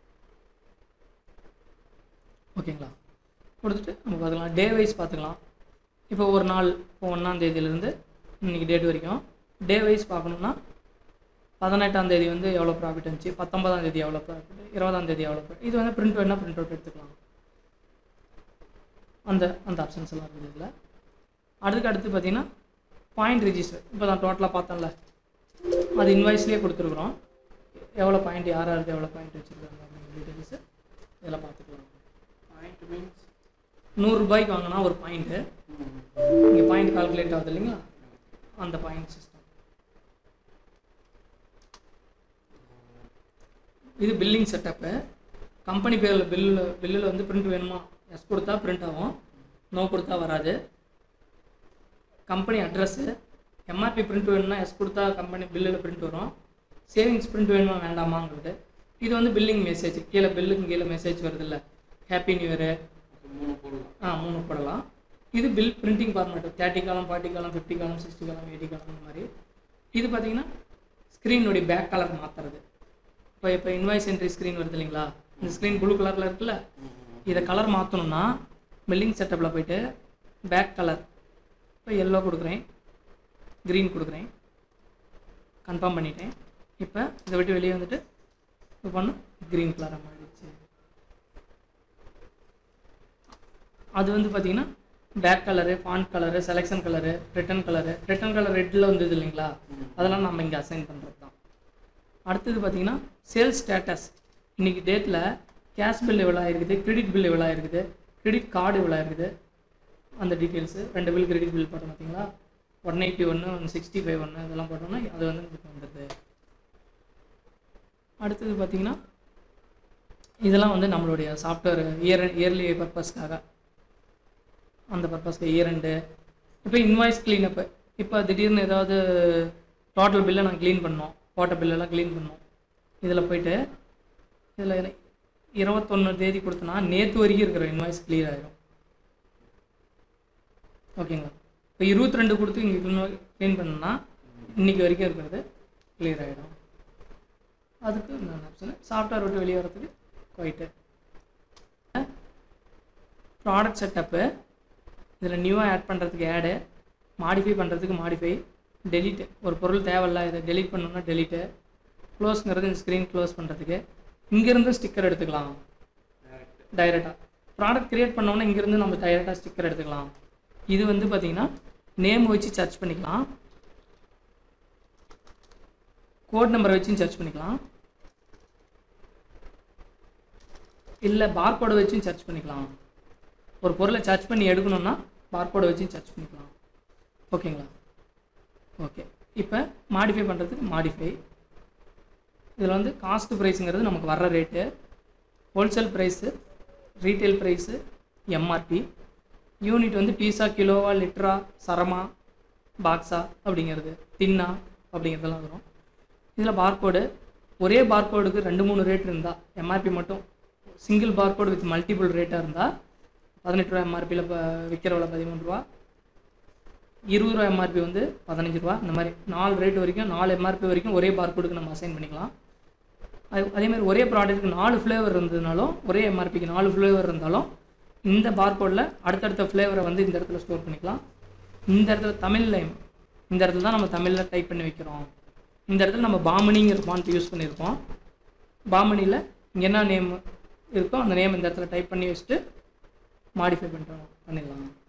ஓகேங்களா கொடுத்துட்டு நம்ம பார்த்துக்கலாம் டே வைஸ் பார்த்துக்கலாம் இப்போ ஒரு நாள் இப்போ ஒன்றாம் தேதியிலேருந்து இன்னைக்கு டேட் வரைக்கும் டே வைஸ் பார்க்கணுன்னா பதினெட்டாம் தேதி வந்து எவ்வளோ ப்ராஃபிட் இருந்துச்சு பத்தொன்பதாம் தேதி எவ்வளோ ப்ராஃபிட் இருபதாம் தேதி எவ்வளோ profit. இது வந்து பிரிண்ட் வேணால் பிரிண்ட் அவுட் எடுத்துக்கலாம் அந்த அந்த ஆப்ஷன்ஸ் எல்லாம் இருக்குது இதில் அதுக்கு அடுத்து பார்த்தீங்கன்னா பாயிண்ட் ரிஜிஸ்டர் இப்போ தான் டோட்டலாக பார்த்தோம்ல அது இன்வாய்ஸ்லேயே கொடுத்துருக்குறோம் எவ்வளோ பாயிண்ட் யார் யாருக்கு எவ்வளோ பாயிண்ட் வச்சுருக்காங்க அப்படிங்கிற டீட்டெயில்ஸு இதில் பார்த்துக்கலாம் பாயிண்ட் மீன்ஸ் நூறுரூபாய்க்கு வாங்கினா ஒரு பாயிண்ட்டு இங்கே பாயிண்ட் கால்குலேட் ஆகுது இல்லைங்களா அந்த பாயிண்ட் சிஸ்டம் இது பில்லிங் செட்டப்பு கம்பெனி பேரில் பில்லில் பில்லில் வந்து பிரிண்ட் வேணுமா எஸ் கொடுத்தா பிரிண்ட் ஆகும் நோ கொடுத்தா வராது கம்பெனி அட்ரஸ்ஸு எம்ஆர்பி பிரிண்ட் வேணும்னா எஸ் கொடுத்தா கம்பெனி பில்லில் பிரிண்ட் வரும் சேவிங்ஸ் பிரிண்ட் வேணுமா வேண்டாமாங்கிறது இது வந்து பில்லிங் மெசேஜ் கீழே பில்லுக்கு கீழே மெசேஜ் வருது இல்லை ஹாப்பி நியூ இயரு அப்போ மூணு போடலாம் ஆ மூணு போடலாம் இது bill printing format thirty column forty column fifty column sixty column eighty column இந்த மாதிரி இது பார்த்தீங்கன்னா ஸ்க்ரீனுடைய பேக் கலர் மாற்றுறது இப்போ இப்போ இன்வாய்ஸ் என்ட்ரி ஸ்க்ரீன் வருது இல்லைங்களா இந்த ஸ்க்ரீன் ப்ளூ கலரில் இருக்குல்ல இதை கலர் மாற்றணும்னா பில்லிங் செட்டப்பில் போயிட்டு பேக் கலர் இப்போ எல்லோ கொடுக்குறேன் க்ரீன் கொடுக்குறேன் கன்ஃபார்ம் பண்ணிட்டேன் இப்போ இதை விட்டு வெளியே வந்துட்டு இப்போ பண்ண க்ரீன் கலராக மாறிடுச்சு அது வந்து பார்த்தீங்கன்னா back colour font colour selection colour return colour return colour ரெட்டில் வந்தது இல்லைங்களா அதெல்லாம் நம்ம இங்கே அசைன் பண்ணுறது தான் அடுத்தது பார்த்தீங்கன்னா சேல்ஸ் ஸ்டேட்டஸ் இன்னைக்கு டேட்டில் கேஷ் பில் எவ்வளோ இருக்குது கிரெடிட் பில் எவ்வளோ இருக்குது கிரெடிட் கார்டு எவ்வளோ இருக்குது அந்த டீட்டெயில்ஸு ரெண்டு பில் கிரெடிட் பில் போட்டோம் பார்த்தீங்களா ஒன் எயிட்டி ஒன்று ஒன் சிக்ஸ்டி ஃபைவ் ஒன்று இதெல்லாம் போட்டோம்னா அது வந்து நமக்கு வந்துடுது அடுத்தது பார்த்தீங்கன்னா இதெல்லாம் வந்து நம்மளுடைய சாஃப்ட்வேர் இயர் இயர்லி பர்பஸ்க்காக அந்த பர்பஸ்க்கு இயர் ரெண்டு இப்போ இன்வாய்ஸ் க்ளீனப்பு இப்போ திடீர்னு ஏதாவது டோட்டல் பில்லை நான் க்ளீன் பண்ணோம் போட்ட பில்லெல்லாம் க்ளீன் பண்ணோம் இதில் போயிட்டு இதில் இருபத்தொன்று தேதி கொடுத்தனா நேற்று வரைக்கும் இருக்கிற இன்வாய்ஸ் க்ளியர் ஆயிரும் ஓகேங்களா இப்போ இருபத்தி ரெண்டு கொடுத்து இங்கே க்ளீன் பண்ணோம்னா இன்னைக்கு வரைக்கும் இருக்கிறது க்ளியர் ஆகிடும் அதுக்கு நான் ஆப்ஷன் சாஃப்ட்வேர் விட்டு வெளியே வரதுக்கு போயிட்டு ப்ராடக்ட் செட்டப்பு இதில் நியூவாக ஆட் பண்ணுறதுக்கு ஆடு மாடிஃபை பண்ணுறதுக்கு மாடிஃபை டெலீட் ஒரு பொருள் தேவையில்ல இதை டெலீட் பண்ணணும்னா டெலீட்டு க்ளோஸ்ங்கிறது இந்த ஸ்க்ரீன் க்ளோஸ் பண்ணுறதுக்கு இங்கேருந்து ஸ்டிக்கர் எடுத்துக்கலாம் டேரக்ட் டைரெக்டாக ப்ராடக்ட் க்ரியேட் பண்ணோன்னா இங்கேருந்து நம்ம டைரெக்டாக ஸ்டிக்கர் எடுத்துக்கலாம் இது வந்து பார்த்தீங்கன்னா நேம் வச்சு சர்ச் பண்ணிக்கலாம் கோட் நம்பரை வச்சும் சர்ச் பண்ணிக்கலாம் இல்லை பார்கோடை வச்சும் சர்ச் பண்ணிக்கலாம் ஒரு பொருளை சர்ச் பண்ணி எடுக்கணும்னா பார்கோடை வச்சும் சர்ச் பண்ணிக்கலாம் ஓகேங்களா ஓகே இப்போ மாடிஃபை பண்ணுறதுக்கு மாடிஃபை இதில் வந்து காஸ்ட் ப்ரைஸுங்கிறது நமக்கு வர்ற rate wholesale price retail price MRP unit வந்து பீஸா கிலோவா லிட்டரா சரமா பாக்ஸா அப்படிங்கிறது தின்னா அப்படிங்கிறதெல்லாம் வரும் இதில் பார்கோடு ஒரே பார்கோடுக்கு ரெண்டு மூணு ரேட் இருந்தால் எம்ஆர்பி மட்டும் சிங்கிள் பார்கோடு வித் மல்டிபிள் ரேட்டாக இருந்தால் பதினெட்டு ரூபா எம்ஆர்பியில் இப்போ விற்கிற விலை பதிமூணு ரூபா இருபது ரூபா எம்ஆர்பி வந்து பதினஞ்சு ரூபா இந்த மாதிரி நாலு ரேட் வரைக்கும் நாலு எம்ஆர்பி வரைக்கும் ஒரே பார்கோடுக்கு நம்ம அசைன் பண்ணிக்கலாம் அது அதே மாதிரி ஒரே ப்ராடக்ட்டுக்கு நாலு ஃப்ளேவர் இருந்ததுனாலும் ஒரே எம்ஆர்பிக்கு நாலு ஃப்ளேவர் இருந்தாலும் இந்த பார்கோடில் அடுத்தடுத்த ஃப்ளேவரை வந்து இந்த இடத்துல ஸ்டோர் பண்ணிக்கலாம் இந்த இடத்துல தமிழ் லைம் இந்த இடத்துல தான் நம்ம தமிழில் டைப் பண்ணி வைக்கிறோம் இந்த இடத்துல நம்ம பாமணிங்கிற ஃபாண்ட் யூஸ் பண்ணியிருக்கோம் பாமணியில் இங்கே என்ன நேம் இருக்கோ அந்த நேம் இந்த இடத்துல டைப் பண்ணி வச்சுட்டு மாடிஃபை பண்ணுறோம் பண்ணிடலாம்